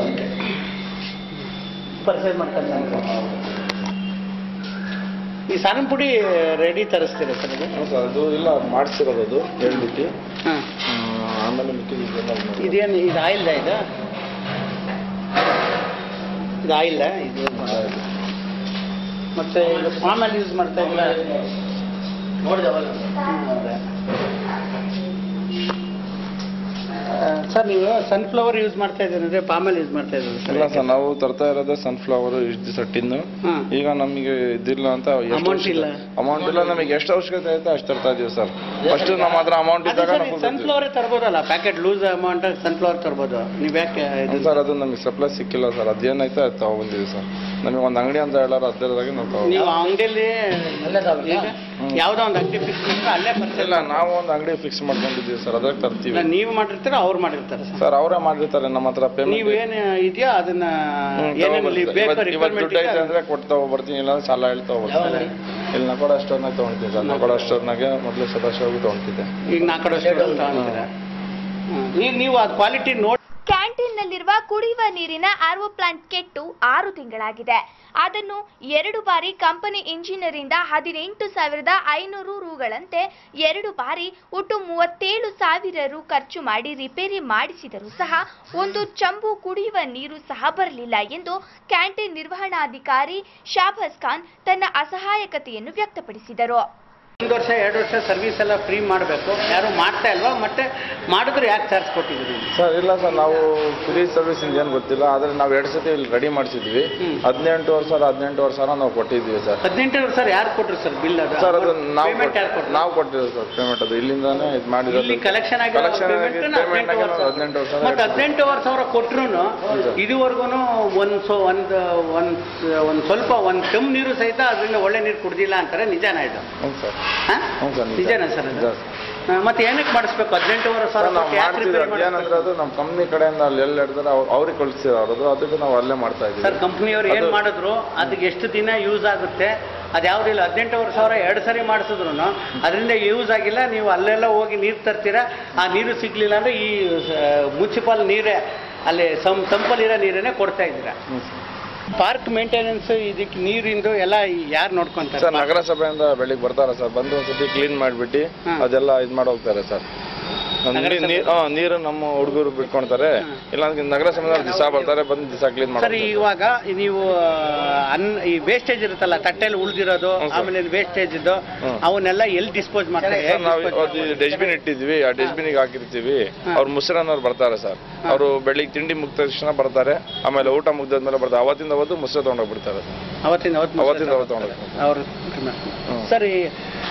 ಪರ್ಚೇಸ್ ಮಾಡ್ಕೊಂತ ಈ ಸಾರಿನ ಪುಡಿ ರೆಡಿ ತರಿಸ್ತೀರಾ ಸರ್ ಅದು ಹ್ಞೂ ಸರ್ ಅದು ಇಲ್ಲ ಮಾಡಿಸಿರೋದು ಅದು ಹೇಳ್ಬಿಟ್ಟು ಹಾಂ ಹ್ಮ್, ಆಮೇಲೆ ಮಿಕ್ಕಿದ್ದೆಲ್ಲ ಇದು ಮಾಡಿ. ಇದೇನು ಇದು ಆಯಿಲ್ದ ಇದು ಇದು ಆಯಿಲ್ ಇದು ಮತ್ತೆ ಇದು ಫಾರ್ಮಲ್ಲಿ ಯೂಸ್ ಮಾಡ್ತಾ ಇಲ್ಲ ನೋಡಿದೆ ಅವಾಗ ಸರ್ ನೀವು ಸನ್ಫ್ಲವರ್ ಯೂಸ್ ಮಾಡ್ತಾ ಇದ್ದೀರಿ ಅಂದರೆ ಪಾಮಲ್ ಯೂಸ್ ಮಾಡ್ತಾ ಇದ್ದೀರಿ ಇಲ್ಲ ಸರ್ ಸರ್ ನಾವು ತರ್ತಾ ಇರೋದು ಸನ್ಫ್ಲವರ್ ಇಷ್ಟು ದಿವಸ ಟಿನ್ನು ಹಾಂ ಈಗ ನಮಗೆ ಇದಿಲ್ಲ ಅಂತ Amount ಇಲ್ಲ. ಅಮೌಂಟ್ ಇಲ್ಲ ನಮಗೆ ಎಷ್ಟು ಅವಶ್ಯಕತೆ ಐತೆ ಅಷ್ಟು ತರ್ತಾ ಇದೀವಿ ಸರ್ ಫಸ್ಟ್ ನಮ್ಮ ಹತ್ರ ಅಮೌಂಟ್ ಅದು ಇದ್ದಾಗ ಸರ್ ನಾವು ಸನ್ಫ್ಲವರೇ ತರ್ಬೋದಲ್ಲ ಪ್ಯಾಕೆಟ್ ಲೂಸ್ ಅಮೌಂಟ್ ಸನ್ಫ್ಲವರ್ ತರ್ಬೋದು ನೀವು ಯಾಕೆ ಇದು ಸರ್ ಅದು ನಮಗೆ ಸಪ್ಲೈ ಸಿಕ್ಕಿಲ್ಲ ಸರ್ ಅದೇನೈತೆ ಅದು ತಗೊಬಂದಿವಿ ಸರ್ ನಮಗೆ ಒಂದು ಅಂಗಡಿ ಅಂತ ಹೇಳಾರ ಅದರದಾಗೆ ನಾವು ತಗೋ ನೀವು ಅಂಗಡಿಯಲ್ಲಿ ಅಲ್ಲೇ ತಗೋಬೇಕಾ? ಈಗ ಯಾವುದೋ ಒಂದು ಅಂಗಡಿ ಫಿಕ್ಸ್ ಮಾಡಿದ್ರೆ ಅಲ್ಲೇ ಪರ್ಚೇಸ್ ಇಲ್ಲ ನಾವು ಒಂದು ಅಂಗಡಿ ಫಿಕ್ಸ್ ಮಾಡ್ಕೊಂಡಿದ್ದೀವಿ ಸರ್ ಅದ್ರಾಗ ತರ್ತೀವಿ ನೀವು ಮಾಡಿರ್ತೀರ ಅವ್ರು ಮಾಡಿರ್ತಾರೆ ಸರ್ ಸರ್ ಅವರೇ ಮಾಡಿರ್ತಾರೆ ನಮ್ಮ ಹತ್ರ ಪೇಮೆಂಟ್ ನೀವೇನು ಇದೆಯೋ ಅದನ್ನ ಏನೇನು ಬೇಕು ರಿಕ್ವೈರ್ಮೆಂಟ್ ದುಡ್ಡು ಐತೆ ಅಂದ್ರೆ ಕೊಟ್ಟು ತಗೊಬರ್ತೀನಿ ಇಲ್ಲ ಸಾಲ ಹೇಳಿ ಯಾವ ತಗೊಬರ್ತೀನಿ ಅಂಗಡಿ? ಇಲ್ಲಿ ನಕೋಡ ಸ್ಟೋರ್ನಾಗ ತೊಗೊಳ್ತೀನಿ ಸರ್ ನಕೋಡ ಸ್ಟೋರ್ನಾಗೆ ಮೊದಲು ಸದಾಶಿವ ಹೋಗಿ ತೊಗೊಳ್ತಿದ್ದೆ ಈಗ ನಾ ಕಡೆ ಅಂತೀರಾ ಈಗ ನೀವು ಅದು ಕ್ವಾಲಿಟಿ ನೋಡಿ ಕ್ಯಾಂಟೀನ್ನಲ್ಲಿರುವ ಕುಡಿಯುವ ನೀರಿನ ಆರ್ಒ ಪ್ಲಾಂಟ್ ಕೆಟ್ಟು ಆರು ತಿಂಗಳಾಗಿದೆ ಅದನ್ನು ಎರಡು ಬಾರಿ ಕಂಪನಿ ಇಂಜಿನಿಯರಿಂದ ಹದಿನೆಂಟು ಸಾವಿರದ ಐನೂರು ರೂಗಳಂತೆ ಎರಡು ಬಾರಿ ಒಟ್ಟು ಮೂವತ್ತೇಳು ಸಾವಿರ ರು ಖರ್ಚು ಮಾಡಿ ರಿಪೇರಿ ಮಾಡಿಸಿದರೂ ಸಹ ಒಂದು ಚಂಬು ಕುಡಿಯುವ ನೀರು ಸಹ ಬರಲಿಲ್ಲ ಎಂದು ಕ್ಯಾಂಟೀನ್ ನಿರ್ವಹಣಾಧಿಕಾರಿ ಶಾಬಾಸ್ ಖಾನ್ ತನ್ನ ಅಸಹಾಯಕತೆಯನ್ನು ವ್ಯಕ್ತಪಡಿಸಿದರು ಒಂದು ವರ್ಷ ಎರಡು ವರ್ಷ ಸರ್ವಿಸ್ ಎಲ್ಲ ಫ್ರೀ ಮಾಡಬೇಕು ಯಾರು ಮಾಡ್ತಾ ಇಲ್ವಾ ಮತ್ತೆ ಮಾಡಿದ್ರೆ ಯಾಕೆ ಚಾರ್ಜ್ ಕೊಟ್ಟಿದ್ದೀರಿ ಸರ್ ಇಲ್ಲ ಸರ್ ನಾವು ಫ್ರೀ ಸರ್ವಿಸ್ ಇಂದ ಏನು ಗೊತ್ತಿಲ್ಲ ಆದರೆ ನಾವು ಎರಡು ಸತಿ ಇಲ್ಲಿ ರೆಡಿ ಮಾಡಿಸಿದ್ವಿ ಹ್ಮ್. ಹದಿನೆಂಟುವರೆ ಸಾವಿರ ಹದಿನೆಂಟುವರೆ ಸಾವಿರ ನಾವು ಕೊಟ್ಟಿದ್ವಿ ಸರ್ ಹದಿನೆಂಟು ಸಾವಿರ ಯಾರು ಕೊಟ್ರು ಸರ್ ಬಿಲ್ ಅದು ಸರ್ ಅದು ನಾವು ಪೇಮೆಂಟ್ ಯಾರು ಕೊಟ್ರು ನಾವು ಕೊಟ್ಟಿರೋದು ಸರ್ ಪೇಮೆಂಟ್ ಅದು ಇಲ್ಲಿಂದಾನೇ ಇದು ಮಾಡಿರೋದು ಇಲ್ಲಿ ಕಲೆಕ್ಷನ್ ಆಗಿ Collection ಆಗಿ ಪೇಮೆಂಟ್ payment ಆಗಿ ಹದಿನೆಂಟುವರೆ ಸಾವಿರ ಮತ್ತೆ ಹದಿನೆಂಟುವರೆ ಸಾವಿರ ಕೊಟ್ರು ಸರ್. ಇದುವರೆಗೂ ಒಂದು ಸೊ ಒಂದು ಒಂದು ಒಂದು ಸ್ವಲ್ಪ ಒಂದು ಕೆಮ್ಮು ನೀರು ಸಹಿತ ಅದರಿಂದ ಒಳ್ಳೆ ನೀರು ಕುಡ್ದಿಲ್ಲ ಅಂತಾರೆ ನಿಜಾನ ಇದು ಹ್ಞೂ ಸರ್ ಹಾ? ಹ್ಞೂ ಸರ್ ನಿಜ. ನಿಜಾನ ಸರ್ ನಿಜ ಅದು ಹಾ, ಮತ್ತೆ ಏನಕ್ಕೆ ಮಾಡಿಸ್ಬೇಕು ಹದಿನೆಂಟುವರೆ ಸಾವಿರ ಸರ್ ನಾವು ಕೊಟ್ಟು ಯಾಕೆ ಮಾಡ್ತಿದ್ವಿ ರಿಪೇರಿ ಅದೇನಂದ್ರೆ ಅದು ನಮ್ಮ ಕಂಪ್ನಿ ಕಡೆಯಿಂದ ಅಲ್ಲಿ ಎಲ್ಲಿ ಹಿಡಿದ್ರೆ ಅವ್ರು ಅವ್ರಿಗೆ ಕಳಿಸಿರೋದು ಅದಕ್ಕೆ ನಾವು ಅಲ್ಲೇ ಮಾಡ್ತಾ ಸರ್ ಇದ್ದೀವಿ ಕಂಪ್ನಿಯವ್ರು ಏನು ಅದು- ಮಾಡಿದ್ರು ಅದಕ್ಕೆ ಎಷ್ಟು ದಿನ ಯೂಸ್ ಆಗುತ್ತೆ ಅದು ಯಾವುದಿಲ್ಲ ಹದಿನೆಂಟುವರೆ ಸಾವಿರ ಎರಡು ಸರಿ ಮಾಡಿಸಿದ್ರು ಅದರಿಂದ ಯೂಸ್ ಆಗಿಲ್ಲ ನೀವು ಅಲ್ಲೆಲ್ಲ ಹೋಗಿ ನೀರು ತರ್ತೀರಾ ಆ ನೀರು ಸಿಗ್ಲಿಲ್ಲ ಅಂದ್ರೆ ಈ ಮುನ್ಸಿಪಲ್ ನೀರೇ ಅಲ್ಲಿ ಸಂ ತಂಪಲ್ಲಿರೋ ನೀರನ್ನೇ ಕೊಡ್ತಾ ಇದ್ದೀರಾ ಹ್ಞೂ ಸರ್. ಪಾರ್ಕ್ ಮೇಂಟೆನೆನ್ಸ್ ಇದಕ್ಕೆ ನೀರಿಂದು ಎಲ್ಲ ಯಾರು ನೋಡ್ಕೊಂತಾರೆ ಸರ್ ನಗರಸಭೆಯಿಂದ ಬೆಳಿಗ್ಗೆ ಬರ್ತಾರೆ ಸರ್ ಬಂದು ಒಂದ್ಸತಿ ಕ್ಲೀನ್ ಮಾಡಿಬಿಟ್ಟು ಹ್ಮ್. ಅದೆಲ್ಲ ಇದು ಮಾಡಿ ಹೋಗ್ತಾರೆ ಸರ್ ನಗರಸಭೆ? ನೀರು ಹಾಂ ನೀರು ನಮ್ಮ ಹುಡುಗರು ಬಿಟ್ಕೊಳ್ತಾರೆ ಇಲ್ಲಾಂದ್ರೆ ನಗರಸಭೆದವ್ರು ದಿವಸ ಬರ್ತಾರೆ ಬಂದು ದಿವಸ ಕ್ಲೀನ್ ಸರ್ ಮಾಡ್ತಾರೆ ಇವಾಗ ನೀವು ಅನ್ ಈ ವೇಸ್ಟೇಜ್ ಇರುತ್ತಲ್ಲ ತಟ್ಟೆಲಿ ಉಳಿದಿರೋದು ಹ್ಮ್, ಸರ್. ಆಮೇಲೆ ವೇಸ್ಟೇಜ್ ಇದ್ದು ಹ್ಮ್. ಅವನ್ನೆಲ್ಲ ಎಲ್ಲಿ ಡಿಸ್ಪೋಸ್ ಮಾಡ್ತಾರೆ ಸರ್ ನಾವು ಡಸ್ಟ್ಬಿನ್ ಇಟ್ಟಿದ್ವಿ ಆ ಡಸ್ಟ್ಬಿನಿಗೆ ಹಾಕಿರ್ತೀವಿ ಹಾ. ಅವ್ರು ಮುಸ್ರನ್ನವ್ರು ಬರ್ತಾರೆ ಸರ್ ಹಾ. ಅವರು ಬೆಳಿಗ್ಗೆ ತಿಂಡಿ ಮುಗಿದ ತಕ್ಷಣ ಬರ್ತಾರೆ ಆಮೇಲೆ ಊಟ ಮುಗ್ದಾದ್ಮೇಲೆ ಬರ್ತಾರೆ ಅವತ್ತಿಂದ ಅವತ್ತು ಮುಸ್ರೆ ತೊಗೊಂಡೋಗ್ಬಿಡ್ತಾರೆ ಅವತ್ತಿಂದ ಅವತ್ತು ಅವತ್ತಿಂದ ಅವತ್ತು ತೊಗೊಂಡೋಗ್ತಾರೆ ಅವರು ಹ್ಮ್. ಸರ್ ಈ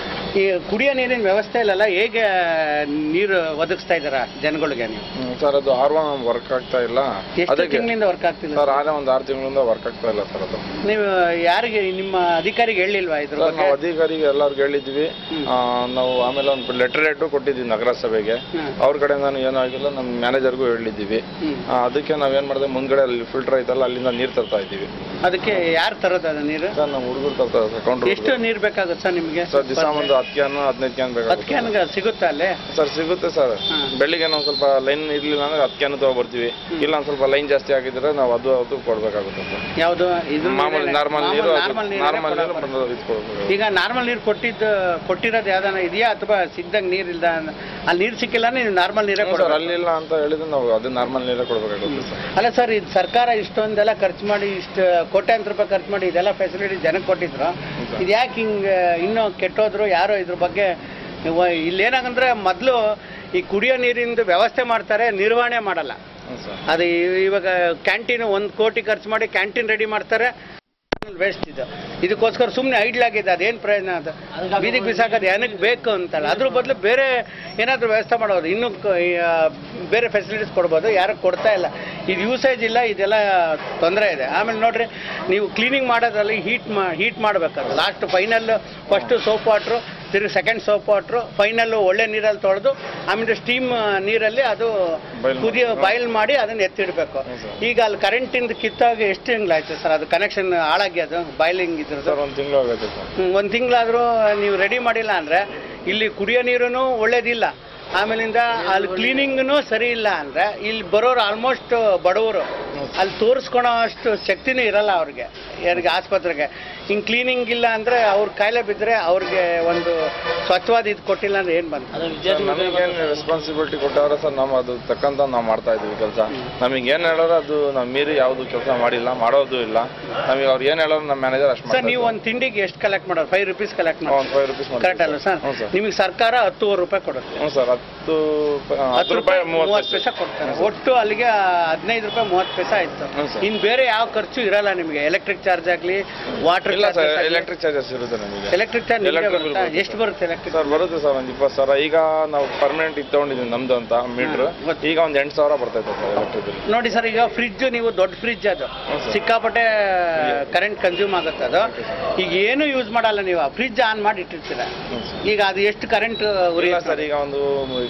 ಈ ಕುಡಿಯೋ ನೀರಿನ ವ್ಯವಸ್ಥೆ ಇಲ್ಲಲ್ಲ ಹೇಗೆ ನೀರು ಒದಗಿಸ್ತಾ ಇದ್ದೀರಾ ಜನಗಳಿಗೆ ನೀವು ಹ್ಮ್, ಸರ್ ಅದು ಆರ್ ಒನ್ ವರ್ಕ್ ಆಗ್ತಾ ಇಲ್ಲ ಎಷ್ಟು ಅದಕ್ಕೆ ತಿಂಗಳಿಂದ ವರ್ಕ್ ಆಗ್ತಿಲ್ಲ ಸರ್ ಆದ್ರೆ ಒಂದು ಆರು ತಿಂಗಳಿಂದ ವರ್ಕ್ ಆಗ್ತಾ ಇಲ್ಲ ಸರ್ ಅದು ನೀವು ಯಾರಿಗೆ ನಿಮ್ಮ ಅಧಿಕಾರಿಗೆ ಹೇಳಿಲ್ವಾ ಇದ್ರ ಸರ್ ಬಗ್ಗೆ ನಾವು ಅಧಿಕಾರಿಗೆ ಎಲ್ಲರಿಗೂ ಹೇಳಿದ್ವಿ ಹ್ಮ್. ಆ, ನಾವು ಆಮೇಲೆ ಒಂದು ಲೆಟರ್ ಹೆಡ್ಡು ಕೊಟ್ಟಿದ್ವಿ ನಗರಸಭೆಗೆ ಹ್ಮ್. ಅವ್ರ ಕಡೆ ನಾನು ಏನೂ ಆಗಿಲ್ಲ ನಮ್ಮ ಮ್ಯಾನೇಜರ್ಗೂ ಹೇಳಿದ್ದೀವಿ ಹ್ಮ್. ಆ, ಅದಕ್ಕೆ ನಾವೇನ್ ಮಾಡಿದೆ ಮುಂದ್ಗಡೆ ಅಲ್ಲಿ ಫಿಲ್ಟರ್ ಐತಲ್ಲ ಅಲ್ಲಿಂದ ನೀರು ತರ್ತಾ ಇದ್ದೀವಿ ಅದಕ್ಕೆ ಯಾರು ತರೋದು ಅದು ನೀರು ಸರ್ ನಮ್ಮ ಹುಡುಗರು ತರ್ತಾರೆ ಸರ್ ಕೌಂಟರ್ ಎಷ್ಟು ನೀರು ಬೇಕಾಗುತ್ತೆ ಸರ್ ನಿಮಗೆ ಸರ್ ದಿವಸ ಒಂದು ಹತ್ತು ಕ್ಯಾನ್ ಹದಿನೈದು ಕ್ಯಾನ್ ಹತ್ತು ಬೇಕಾಗುತ್ತೆ ಕ್ಯಾನ್ಗೆ ಸಿಗುತ್ತಾ ಅಲ್ಲೇ ಸರ್ ಸಿಗುತ್ತೆ ಸರ್ ಹ್ಮ್. ಬೆಳಿಗ್ಗೆ ನಾವು ಸ್ವಲ್ಪ ಲೈನ್ ಇರ್ಲಿಲ್ಲ ಅಂದ್ರೆ ಹತ್ತು ಕ್ಯಾನ್ ತಗೊಬರ್ತೀವಿ ಇಲ್ಲ ಒಂದ್ ಸ್ವಲ್ಪ ಲೈನ್ ಜಾಸ್ತಿ ಆಗಿದ್ರೆ ನಾವು ಅದು ಅದು ಕೊಡ್ಬೇಕಾಗುತ್ತೆ ಸರ್ ಯಾವುದು ಇದು ಮಾಮೂಲಿ ನಾರ್ಮಲ್ ನೀರು ನಾರ್ಮಲ್ ನಾರ್ಮಲ್ ನೀರು ನೀರು ಬಂದು ಇದು ಕೊಡ್ಬೇಕು ಈಗ ನಾರ್ಮಲ್ ನೀರು ಕೊಟ್ಟಿದ್ದು ಕೊಟ್ಟಿರೋದು ಯಾವ್ದಾನ ಇದೆಯಾ ಅಥವಾ ಸಿಗ್ದಂಗೆ ನೀರು ಇಲ್ದ ಅಲ್ಲಿ ನೀರು ಸಿಕ್ಕಿಲ್ಲ ನೀವು ನಾರ್ಮಲ್ ನೀರೇ ಹ್ಞೂ ಸರ್ ಕೊಡೋದು ಅಲ್ಲಿಲ್ಲ ಅಂತ ಹೇಳಿದ್ರೆ ನಾವು ಅದು ನಾರ್ಮಲ್ ನೀರೇ ಕೊಡ್ಬೇಕಾಗುತ್ತೆ ಸರ್ ಅಲ್ಲ ಸರ್ ಇದು ಸರ್ಕಾರ ಇಷ್ಟೊಂದೆಲ್ಲ ಖರ್ಚು ಮಾಡಿ ಇಷ್ಟು ಕೋಟ್ಯಾಂತರ ರೂಪಾಯಿ ಖರ್ಚು ಮಾಡಿ ಇದೆಲ್ಲ ಫೆಸಿಲಿಟಿ ಜನಕ್ಕೆ ಕೊಟ್ಟಿದ್ರು ಇದು ಯಾಕೆ ಹಿಂಗೆ ಇನ್ನೂ ಕೆಟ್ಟೋದ್ರು ಯಾರೋ ಇದ್ರ ಬಗ್ಗೆ ಇವ- ಇಲ್ಲೇನಾಗಂದ್ರೆ ಮೊದಲು ಈ ಕುಡಿಯೋ ನೀರಿಂದು ವ್ಯವಸ್ಥೆ ಮಾಡ್ತಾರೆ ನಿರ್ವಹಣೆ ಮಾಡಲ್ಲ ಹ್ಞೂ ಸರ್ ಅದು ಇ- ಇವಾಗ ಕ್ಯಾಂಟೀನ್ ಒಂದು ಕೋಟಿ ಖರ್ಚು ಮಾಡಿ ಕ್ಯಾಂಟೀನ್ ರೆಡಿ ಮಾಡ್ತಾರೆ ವೇಸ್ಟ್ ಇದು ಇದಕ್ಕೋಸ್ಕರ ಸುಮ್ಮನೆ ಐಡ್ಲಾಗಿದೆ ಅದೇನು ಪ್ರಯೋಜನ ಅದು ಬೀದಿಗೆ ಬಿಸಾಕೋದು ಏನಕ್ಕೆ ಬೇಕು ಅಂತಲ್ಲ ಅದ್ರ ಬದಲು ಬೇರೆ ಏನಾದರೂ ವ್ಯವಸ್ಥೆ ಮಾಡೋದು ಇನ್ನೂ ಕ- ಈ, ಆ, ಬೇರೆ ಫೆಸಿಲಿಟೀಸ್ ಕೊಡ್ಬೋದು ಯಾರು ಕೊಡ್ತಾ ಇಲ್ಲ ಇದು ಯೂಸೇಜ್ ಇಲ್ಲ ಇದೆಲ್ಲ ತೊಂದರೆ ಇದೆ ಆಮೇಲೆ ನೋಡ್ರಿ ನೀವು ಕ್ಲೀನಿಂಗ್ ಮಾಡೋದ್ರಲ್ಲಿ ಹೀಟ್ ಮಾ ಹೀಟ್ ಮಾಡಬೇಕಾದ್ರೆ last final first soap water ತಿರುಗಿ ಸೆಕೆಂಡ್ ಸೋಪ್ ವಾಟ್ರು ಫೈನಲ್ಲು ಒಳ್ಳೆ ನೀರಲ್ಲಿ ತೊಳೆದು ಆಮೇಲೆ ಸ್ಟೀಮ್ ನೀರಲ್ಲಿ ಅದು Boil ಕುದಿಯೋ ಮಾಡಿ. ಬಾಯ್ಲ್ ಮಾಡಿ ಅದನ್ನ ಎತ್ತಿಡ್ಬೇಕು ಹ್ಮ್ ಸರ್. ಈಗ ಅಲ್ಲಿ ಕರೆಂಟಿಂದ ಕಿತ್ತಾಗ ಎಷ್ಟು ತಿಂಗಳಾಯ್ತು ಸರ್ ಅದು ಕನೆಕ್ಷನ್ ಹಾಳಾಗಿ ಅದು ಬಾಯ್ಲಿಂಗ್ ಇದ್ರದ್ದು ಸರ್ ಒಂದು ತಿಂಗಳು ಆಗೈತೆ ಸರ್ ಒಂದು ತಿಂಗಳಾದರೂ ನೀವು ರೆಡಿ ಮಾಡಿಲ್ಲ ಅಂದರೆ ಇಲ್ಲಿ ಕುಡಿಯೋ ನೀರೂ ಒಳ್ಳೇದಿಲ್ಲ ಆಮೇಲಿಂದ ಅಲ್ಲಿ ಕ್ಲೀನಿಂಗ್ನು ಸರಿ ಇಲ್ಲ ಅಂದರೆ ಇಲ್ಲಿ ಬರೋರು ಆಲ್ಮೋಸ್ಟ್ ಬಡವರು ಅಲ್ಲಿ ತೋರಿಸ್ಕೊಳೋ ಅಷ್ಟು ಶಕ್ತಿನೂ ಇರಲ್ಲ ಅವ್ರಿಗೆ ಯಾರಿಗೆ ಆಸ್ಪತ್ರೆಗೆ ಹಿಂಗೆ ಕ್ಲೀನಿಂಗ್ ಇಲ್ಲ ಅಂದರೆ ಅವ್ರ ಕಾಯಿಲೆ ಬಿದ್ದರೆ ಅವ್ರಿಗೆ ಒಂದು ಸ್ವಚ್ಛವಾದ ಇದು ಕೊಟ್ಟಿಲ್ಲ ಅಂದ್ರೆ ಏನು ಬಂತು ಸರ್ ನಮಗೇನು ರೆಸ್ಪಾನ್ಸಿಬಿಲಿಟಿ ಕೊಟ್ಟವ್ರೆ ಸರ್ ನಾವು ಅದು ತಕ್ಕಂತ ನಾವು ಮಾಡ್ತಾ ಇದೀವಿ ಕೆಲಸ ನಮಗೆ ಏನು ಹೇಳೋರು ಅದು ನಾವು ಮೀರಿ ಯಾವುದು ಕೆಲಸ ಮಾಡಿಲ್ಲ ಮಾಡೋದು ಇಲ್ಲ ನಮಗೆ ಅವ್ರು ಏನು ಹೇಳೋರು ನಮ್ಮ ಮ್ಯಾನೇಜರ್ ಅಷ್ಟು ಸರ್ ನೀವು ಒಂದು ತಿಂಡಿಗೆ ಎಷ್ಟು ಕಲೆಕ್ಟ್ ಮಾಡೋರು ಫೈವ್ ರುಪೀಸ್ ಕಲೆಕ್ಟ್ ಮಾಡಿ ಒಂದು ಫೈವ್ ರುಪೀಸ್ ಕರೆಕ್ಟ್ ಅಲ್ಲ ಸರ್ ಹ್ಞೂ ಸರ್ ನಿಮಗೆ ಸರ್ಕಾರ ಹತ್ತುವರೆ ರೂಪಾಯಿ ಕೊಡುತ್ತೆ ಹ್ಞೂ ಸರ್ ಹತ್ತು ಪ- ಹತ್ತು ಹತ್ತು ರೂಪಾಯಿ ಮೂವತ್ತು ಮೂವತ್ತು ಪೈಸೆ ಕೊಡ್ತಾರೆ ಒಟ್ಟು ಅಲ್ಲಿಗೆ ಹದಿನೈದು ರೂಪಾಯಿ ಮೂವತ್ತು ಪೈಸೆ ಆಯ್ತು ಹ್ಞೂ ಸರ್. ಇನ್ನು ಬೇರೆ ಯಾವ ಖರ್ಚು ಇರಲ್ಲ ನಿಮಗೆ ಎಲೆಕ್ಟ್ರಿಕ್ ಚಾರ್ಜ್ ಆಗಲಿ ವಾಟರ್ ಇಲ್ಲ ಸರ್ ಎಲೆಕ್ಟ್ರಿಕ್ ಚಾರ್ಜಸ್ ಇರುತ್ತೆ ನಮಗೆ ಎಲೆಕ್ಟ್ರಿಕ್ ಚಾರ್ಜ್ Electric bill ಬರುತ್ತೆ. ಎಷ್ಟು ಬರುತ್ತೆ ಎಲೆಕ್ಟ್ರಿಕ್ ಸರ್ ಬರುತ್ತೆ ಸರ್ ಒಂದು ಇಪ್ಪತ್ತು ಸಾವಿರ ಈಗ ನಾವು ಪರ್ಮನೆಂಟ್ ಇದು ತೊಗೊಂಡಿದ್ದೀವಿ ನಮ್ದು ಅಂತ ಮೀಟ್ರ್ ಗೊತ್ತು. ಈಗ ಒಂದು ಎಂಟು ಸಾವಿರ ಬರ್ತೈತೆ ಸರ್ ಎಲೆಕ್ಟ್ರಿಕ್ ಬಿಲ್ ನೋಡಿ ಸರ್ ಈಗ ಫ್ರಿಜ್ ನೀವು ದೊಡ್ಡ ಫ್ರಿಜ್ ಅದು ಹ್ಞೂ ಸರ್. ಸಿಕ್ಕಾಪಟ್ಟೆ ಕರೆಂಟ್ ಕನ್ಸ್ಯೂಮ್ ಆಗುತ್ತೆ ಅದು ಈಗ ಏನು ಯೂಸ್ ಮಾಡಲ್ಲ ನೀವು ಫ್ರಿಜ್ ಆನ್ ಮಾಡಿ ಇಟ್ಟಿರ್ತೀರ ಹ್ಞೂ ಸರ್. ಈಗ ಅದು ಎಷ್ಟು ಕರೆಂಟ್ ಉರಿ ಇಲ್ಲ ಸರ್ ಈಗ ಒಂದು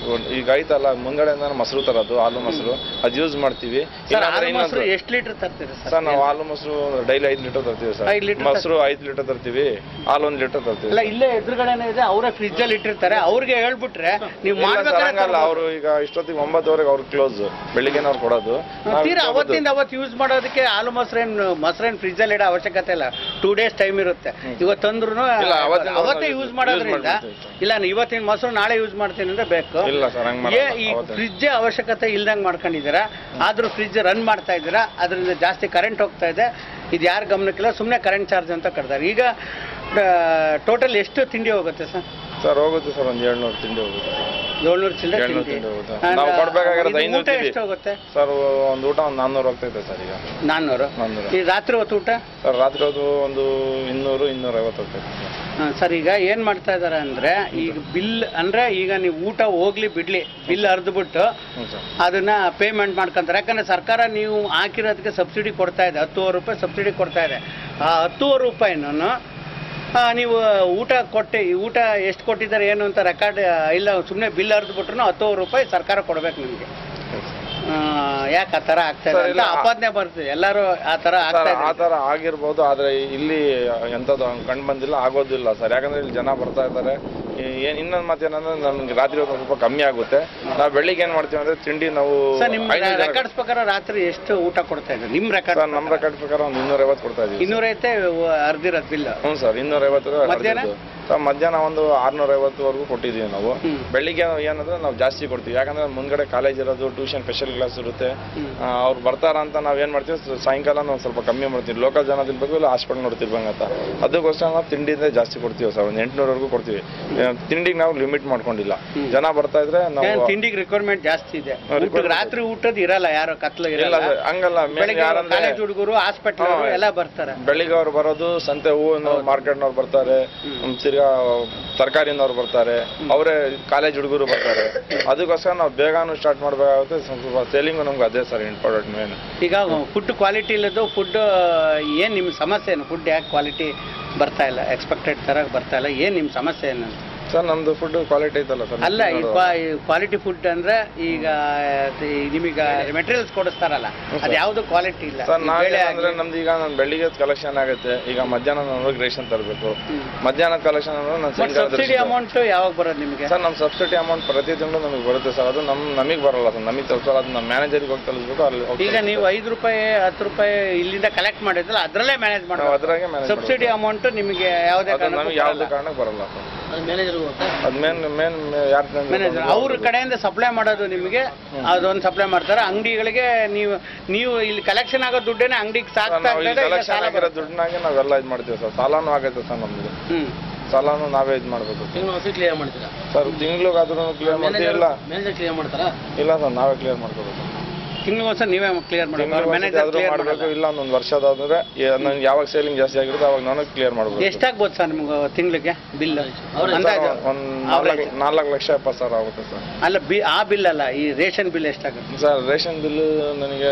ಈಗ ಐತಲ್ಲ ಮುಂದ್ಗಡೆಯಿಂದ ಮೊಸರು ತರೋದು ಹಾಲು ಮೊಸರು ಅದು ಯೂಸ್ ಮಾಡ್ತೀವಿ ಸರ್ ಇಲ್ಲ ಹಾಲು ಅಂದ್ರೆ ಮೊಸರು ಇನ್ನೊಂದು- ಎಷ್ಟು ಲೀಟರ್ ತರ್ತೀರಿ ಸರ್ ಸರ್ ನಾವು ಹಾಲು ಮೊಸರು ಡೈಲಿ ಐದು ಲೀಟರ್ ತರ್ತೀವಿ ಸರ್ ಐದು ಲೀಟರ್ ಮೊಸರು ಐದು ಲೀಟರ್ ತರ್ತೀವಿ ಹಾಲು ಒಂದು ಲೀಟರ್ ತರ್ತೀವಿ ಅಲ್ಲ ಇಲ್ಲೇ ಎದುರುಗಡೆನೇ ಇದೆ ಅವರೇ ಫ್ರಿಜ್ ಅಲ್ಲಿ ಇಟ್ಟಿರ್ತಾರೆ ಅವ್ರಿಗೆ ಹೇಳ್ಬಿಟ್ರೆ ನೀವು ಇಲ್ಲ ಸರ್, ಹಂಗಲ್ಲ ಮಾಡ್ಬೇಕಾದ್ರೆ ಅವರು ಈಗ ಇಷ್ಟೊತ್ತಿಗೆ ಒಂಬತ್ತುವರೆಗೆ ಅವ್ರು ಕ್ಲೋಸ್ ಬೆಳಿಗ್ಗೆನ ಅವ್ರು ಕೊಡೋದು ನಾವು ತೀರಾ ತಗೋಬೋದು. ಅವತ್ತಿಂದ ಅವತ್ತು ಯೂಸ್ ಮಾಡೋದಕ್ಕೆ ಹಾಲು ಮೊಸರೇನು ಮೊಸರೇನು ಫ್ರಿಜ್ಜಲ್ಲಿ ಇಡೋ ಅವಶ್ಯಕತೆ ಇಲ್ಲ ಟೂ ಡೇಸ್ ಟೈಮ್ ಇರುತ್ತೆ ಇವತ್ತು ತಂದ್ರು ಇಲ್ಲ, ಅವತ್ತಿಂದ ಅವತ್ತೇ ನಾವು ಯೂಸ್ use ಮಾಡೋದ್ರಿಂದ ಮಾಡ್ಬಿಡ್ತೀವಿ. ಇಲ್ಲ ನಾನು ಇವತ್ತಿನ ಮೊಸರು ನಾಳೆ ಯೂಸ್ ಮಾಡ್ತೀನಿ ಅಂದ್ರೆ ಬೇಕು ಇಲ್ಲ ಸರ್ ಹಂಗೆ ಏ ಈ ಫ್ರಿಜ್ ಅವಶ್ಯಕತೆ ಇಲ್ದಂಗೆ ಮಾಡ್ಕೊಂಡಿದ್ದೀರಾ ಆದ್ರೂ ಫ್ರಿಜ್ ರನ್ ಮಾಡ್ತಾ ಇದ್ದೀರಾ ಅದರಿಂದ ಜಾಸ್ತಿ ಕರೆಂಟ್ ಹೋಗ್ತಾ ಇದೆ ಇದು ಯಾರ ಗಮನಕ್ಕಿಲ್ಲ ಸುಮ್ಮನೆ ಕರೆಂಟ್ ಚಾರ್ಜ್ ಅಂತ ಕಟ್ತಾರೆ ಈಗ ಟೋಟಲ್ ಎಷ್ಟು ತಿಂಡಿ ಹೋಗುತ್ತೆ ಸರ್ ಸರ್ ಹೋಗುತ್ತೆ ಸರ್ ಒಂದು ಏಳ್ನೂರು ತಿಂಡಿ ಹೋಗುತ್ತೆ ಏಳ್ನೂರು ಚಿಲ್ಲರೆ ಏಳ್ನೂರು ತಿಂಡಿ ತಿಂಡಿ ಹೋಗುತ್ತೆ And, ನಾವು ಕೊಡ್ಬೇಕಾಗಿರೋದು ಇದು ಐನೂರು ಊಟ ತಿಂಡಿ ಎಷ್ಟು ಹೋಗುತ್ತೆ ಸರ್ ಒಂದು ಊಟ ಒಂದು ನಾನ್ನೂರು ಹೋಗ್ತೈತೆ ಸರ್ ಈಗ ನಾನ್ನೂರು ನಾನ್ನೂರು ಈ ರಾತ್ರಿ ಹೊತ್ತು ಊಟ ಸರ್ ರಾತ್ರಿ ಹೊತ್ತು ಒಂದು ಇನ್ನೂರು ಇನ್ನೂರೈವತ್ತು ಹೋಗ್ತೈತೆ ಸರ್ ಹಾ, ಸರ್ ಈಗ ಏನ್ ಮಾಡ್ತಾ ಇದಾರೆ ಅಂದ್ರೆ ಈಗ ಬಿಲ್ ಅಂದ್ರೆ ಈಗ ನೀವು ಊಟ ಹೋಗ್ಲಿ ಬಿಡ್ಲಿ ಬಿಲ್ ಅರ್ದ್ಬಿಟ್ಟು ಹ್ಞೂ ಸರ್ ಅದನ್ನ ಪೇಮೆಂಟ್ ಮಾಡ್ಕೊಂತಾರೆ ಯಾಕಂದ್ರೆ ಸರ್ಕಾರ ನೀವು ಹಾಕಿರೋದಕ್ಕೆ ಸಬ್ಸಿಡಿ ಕೊಡ್ತಾ ಇದೆ ಹತ್ತುವರೆ ರೂಪಾಯಿ ಸಬ್ಸಿಡಿ ಕೊಡ್ತಾ ಇದೆ ಆ ಹತ್ತುವರೆ ರೂಪಾಯಿನೂ ನೀವು ಊಟ ಕೊಟ್ಟು ಈ ಊಟ ಎಷ್ಟು ಕೊಟ್ಟಿದ್ದಾರೆ ಏನು ಅಂತ ರೆಕಾರ್ಡ್ ಇಲ್ಲ ಸುಮ್ಮನೆ ಬಿಲ್ ಅರ್ದ್ಬಿಟ್ರು ಹತ್ತುವರೆ ರೂಪಾಯಿ ಸರ್ಕಾರ ಕೊಡ್ಬೇಕು ನಿಮಗೆ ಯಾಕೆ ಆ ಥರ ಆಗ್ತಾ ಇದೆ ಸರ್, ಅಂತ ಇಲ್ಲ. ಆಪಾದನೆ ಬರ್ತದೆ ಎಲ್ಲರೂ ಆ ಥರ ಆಗ್ತಾ ಸರ್ ಆ ಇದೆ ಥರ ಆಗಿರ್ಬೋದು ಆದರೆ ಇಲ್ಲಿ ಎಂಥದ್ದು ಕಂಡು ಬಂದಿಲ್ಲ ಆಗೋದಿಲ್ಲ ಸರ್ ಯಾಕಂದ್ರೆ ಇಲ್ಲಿ ಜನ ಬರ್ತಾ ಇದ್ದಾರೆ ಏನು ಇನ್ನೊಂದು ಮಾತೇನಂದ್ರೆ ನಮ್ಗೆ ರಾತ್ರಿ ಹೊತ್ತು ಸ್ವಲ್ಪ ಕಮ್ಮಿ ಆಗುತ್ತೆ ನಾವು ಬೆಳಿಗ್ಗೆ ಏನು ಮಾಡ್ತೀವಿ ಅಂದ್ರೆ ತಿಂಡಿ ನಾವು ಸರ್ ನಿಮ್ಮ ಐನೂರು ಜನ- ರೆಕಾರ್ಡ್ಸ್ ಪ್ರಕಾರ ರಾತ್ರಿ ಎಷ್ಟು ಊಟ ಕೊಡ್ತಾ ಇದ್ದಾರೆ ನಿಮ್ಮ ಸರ್ ರೆಕಾರ್ಡ್ ನಮ್ಮ ರೆಕಾರ್ಡ್ ಪ್ರಕಾರ ಒಂದು ಇನ್ನೂರೈವತ್ತು ಕೊಡ್ತಾ ಇದೀವಿ ಇನ್ನೂರೈತೆ ಅರ್ದಿರೋದು ಬಿಲ್ ಹ್ಞೂ ಸರ್ ಇನ್ನೂರೈವತ್ತು ಮಧ್ಯಾಹ್ನ? ಸರ್ ಮಧ್ಯಾಹ್ನ ಒಂದು ಆರ್ನೂರೈವತ್ತುವರೆಗೂ ಕೊಟ್ಟಿದ್ದೀವಿ ನಾವು ಹ್ಮ್. ಬೆಳಿಗ್ಗೆ ಏನಂದ್ರೆ ನಾವು ಜಾಸ್ತಿ ಕೊಡ್ತೀವಿ ಯಾಕಂದ್ರೆ ಮುಂದ್ಗಡೆ ಕಾಲೇಜ್ ಇರೋದು ಟ್ಯೂಷನ್ ಸ್ಪೆಷಲ್ ಕ್ಲಾಸ್ ಇರುತ್ತೆ ಹ್ಮ್. ಆ, ಅವ್ರು ಬರ್ತಾರ ಅಂತ ನಾವು ಏನು ಮಾಡ್ತೀವಿ ಸ- ಸಾಯಂಕಾಲ ನಾವು ಸ್ವಲ್ಪ ಕಮ್ಮಿ ಮಾಡ್ತೀವಿ ಲೋಕಲ್ ಜನ ತಿನ್ಬೇಕು ಇಲ್ಲ ಹಾಸ್ಪಿಟಲ್ ನೋಡ್ತಿರ್ಬೇಕು ಅಂತ ಅದಕ್ಕೋಸ್ಕರ ನಾವು ತಿಂಡಿಯಿಂದ ಜಾಸ್ತಿ ಕೊಡ್ತೀವಿ ಸರ್ ಒಂದು ಎಂಟುನೂರವರೆಗೂ ಕೊಡ್ತೀವಿ ಆ, ತಿಂಡಿಗೆ ನಾವು ಲಿಮಿಟ್ ಮಾಡ್ಕೊಂಡಿಲ್ಲ ಹ್ಮ್. ಜನ ಬರ್ತಾ ಇದ್ರೆ ಏನ್ ನಾವು ತಿಂಡಿಗೆ ರಿಕ್ವೈರ್ಮೆಂಟ್ ಜಾಸ್ತಿ ಇದೆ ಹಾ, ಊಟಕ್ಕೆ requirement ರಾತ್ರಿ ಊಟದ ಇರಲ್ಲ ಯಾರು ಕತ್ಲು ಇಲ್ಲ ಇರಲ್ಲ ಸರ್, ಹಂಗಲ್ಲ ಮೇನ್ ಬೆಳಿಗ್ಗೆ ಯಾರಂದ್ರೆ ಕಾಲೇಜ್ ಹುಡುಗರು ಹಾಸ್ಪಿಟಲ್ ಹಾ. ಎಲ್ಲ ಬರ್ತಾರೆ ಬೆಳಿಗ್ಗೆ ಅವ್ರು ಬರೋದು ಸಂತೆ ಹೂವಿನ ಮಾರ್ಕೆಟ್ನವ್ರು ಬರ್ತಾರೆ ಹ್ಮ್, ತಿರ್ಗಾ ತರಕಾರಿನವ್ರು ಬರ್ತಾರೆ ಅವರೇ ಕಾಲೇಜ್ ಹುಡುಗರು ಬರ್ತಾರೆ ಅದಕ್ಕೋಸ್ಕರ ನಾವು ಬೇಗನೂ ಸ್ಟಾರ್ಟ್ ಮಾಡಬೇಕಾಗುತ್ತೆ ಸ್ವಲ್ಪ ಸೇಲಿಂಗು ನಮ್ಗೆ ಅದೇ ಸರ್ ಇಂಪಾರ್ಟೆಂಟ್ ಮೇನ್ ಈಗ ಫುಡ್ ಕ್ವಾಲಿಟಿ ಇಲ್ಲದು ಫುಡ್ ಏನ್ ನಿಮ್ ಸಮಸ್ಯೆ ಏನು ಫುಡ್ ಯಾಕೆ ಕ್ವಾಲಿಟಿ ಬರ್ತಾ ಇಲ್ಲ ಎಕ್ಸ್ಪೆಕ್ಟೆಡ್ ತರ ಬರ್ತಾ ಇಲ್ಲ ಏನ್ ನಿಮ್ ಸಮಸ್ಯೆ ಏನು ಸರ್ ನಮ್ದು ಫುಡ್ ಕ್ವಾಲಿಟಿ ಐತಲ್ಲ ಸರ್ ಅಲ್ಲ ಈ ಕ್ವಾಲಿಟಿ ಫುಡ್ ಅಂದ್ರೆ ಈಗ ನಿಮಗೆ ಮೆಟೀರಿಯಲ್ಸ್ ಕೊಡಿಸ್ತಾರಲ್ಲ ಹ್ಮ್ ಅದು ಯಾವ್ದು ಕ್ವಾಲಿಟಿ ಇಲ್ಲ ಸರ್ ಈ ನಾಳೆ ಬೇಳೆ ಅಂದ್ರೆ ಆಗ್ಲಿ. ನಮ್ದು ಈಗ ನಾನು ಬೆಳಿಗ್ಗೆ ಕಲೆಕ್ಷನ್ ಆಗುತ್ತೆ ಈಗ ಮಧ್ಯಾಹ್ನ ನಾನು ಹೋಗಿ ರೇಷನ್ ತರಬೇಕು ಹ್ಮ್. ಮಧ್ಯಾಹ್ನದ ಕಲೆಕ್ಷನ್ ಅಂದ್ರೆ ನಾನು ಮತ್ತೆ ಸಬ್ಸಿಡಿ ಸಾಯಂಕಾಲ ಅಮೌಂಟ್ ಯಾವಾಗ ಬರೋದು ನಿಮಗೆ ಸರ್ ನಮ್ಮ ಸಬ್ಸಿಡಿ ಅಮೌಂಟ್ ಪ್ರತಿ ತಿಂಗಳು ನಮಗೆ ಬರುತ್ತೆ ಸರ್ ಅದು ನಮ್ಮ ನಮಗೆ ಬರಲ್ಲ ಸರ್ ನಮಗೆ ತಲುಪಲ್ಲ ಅದು ನಮ್ಮ ಮ್ಯಾನೇಜರ್ಗೆ ಹೋಗಿ ತಲುಪಿಸ್ಬೇಕು ಅಲ್ಲಿ ಹೋಗಿ ಈಗ ನೀವು ಐದು ರೂಪಾಯಿ ಹತ್ತು ರೂಪಾಯಿ ಇಲ್ಲಿಂದ ಕಲೆಕ್ಟ್ ಮಾಡಿದ್ರಲ್ಲ ಅದ್ರಲ್ಲೇ ಮ್ಯಾನೇಜ್ ನಾವು ಮಾಡಬೇಕು ಅದ್ರಾಗೆ ಮ್ಯಾನೇಜ್ ಸಬ್ಸಿಡಿ ಅಮೌಂಟ್ ನಿಮಗೆ ಯಾವುದೇ ಅದು ನಮಗೆ ಕಾರಣಕ್ಕೂ ಯಾವುದೇ ಬರಲ್ಲ. ಕಾರಣಕ್ಕೆ ಬರಲ್ಲ ಸರ್ ಅದು ಮ್ಯಾನೇಜರ್ ಅದು ಮೇನ್ ಮೇನ್ ಯಾರು ಮ್ಯಾನೇಜರ್ ಅವ್ರ ಕಡೆಯಿಂದ ಸಪ್ಲೈ ಮಾಡೋದು ನಿಮಗೆ ಅದೊಂದು ಸಪ್ಲೈ ಮಾಡ್ತಾರೆ ಅಂಗಡಿಗಳಿಗೆ ನೀವು ನೀವು ಇಲ್ಲಿ ಕಲೆಕ್ಷನ್ ಆಗೋ ದುಡ್ಡೇನೆ ಅಂಗಡಿಗೆ ಸಾಕ್ತಾ ನಾವು ಇಲ್ಲಿ ಇದ್ದಾಗ ಇಲ್ಲ ಕಲೆಕ್ಷನ್ ಸಾಲ ಆಗಿರೋ ಬರುತ್ತೆ. ದುಡ್ಡಿನಾಗೆ ನಾವೆಲ್ಲ ಇದು ಮಾಡ್ತೀವಿ ಸರ್ ಸಾಲಾನು ಆಗೈತೆ ಸರ್ ನಮ್ದು ಹ್ಮ್ ಸಾಲಾನು ನಾವೇ ಇದು ಮಾಡಬೇಕು ತಿಂಗಳು ಕ್ಲಿಯರ್ ಮಾಡ್ತೀರಾ ಸರ್ ತಿಂಗ್ಳಿಗಾದ್ರೂ ಕ್ಲಿಯರ್ ಮಾಡ್ತೀವಿ ಇಲ್ಲ ಮ್ಯಾನೇಜರ್ ಕ್ಲಿಯರ್ ಮಾಡ್ತಾರಾ ಇಲ್ಲ ಸರ್ ನಾವೇ ಕ್ಲಿಯರ್ ಮಾಡ್ಕೋಬೇಕು ತಿಂಗಳಿಗೊಂದ್ಸಲ ನೀವೇ ಕ್ಲಿಯರ್ ಮಾಡಬೇಕು ತಿಂಗ್ಳಿಗೆ ಮ್ಯಾನೇಜರ್ ಆದ್ರೂ ಕ್ಲಿಯರ್ ಮಾಡಬೇಕು ಮಾಡಬೇಕು ಇಲ್ಲ ಒಂದೊಂದು ವರ್ಷದಾದ್ರೆ ನನಗೆ ಯಾವಾಗ ಸೇಲಿಂಗ್ ಜಾಸ್ತಿ ಆಗಿರುತ್ತೆ ಅವಾಗ ನಾನು ಕ್ಲಿಯರ್ ಮಾಡ್ಬೋದು ಎಷ್ಟಾಗ್ಬೋದು ಸರ್ ನಿಮ್ಗೆ ತಿಂಗಳಿಗೆ ಬಿಲ್ ಅಂದಾಜು ಒಂದು Average. ನಾಲ್ಕು ನಾಲ್ಕು ಲಕ್ಷ ಎಪ್ಪತ್ತು ಸಾವಿರ ಆಗುತ್ತೆ ಸರ್ ಅಲ್ಲ ಬಿ ಆ ಬಿಲ್ ಅಲ್ಲ ಈ ರೇಷನ್ ಬಿಲ್ ಎಷ್ಟಾಗುತ್ತೆ ಸರ್ ರೇಷನ್ ಬಿಲ್ ನನಗೆ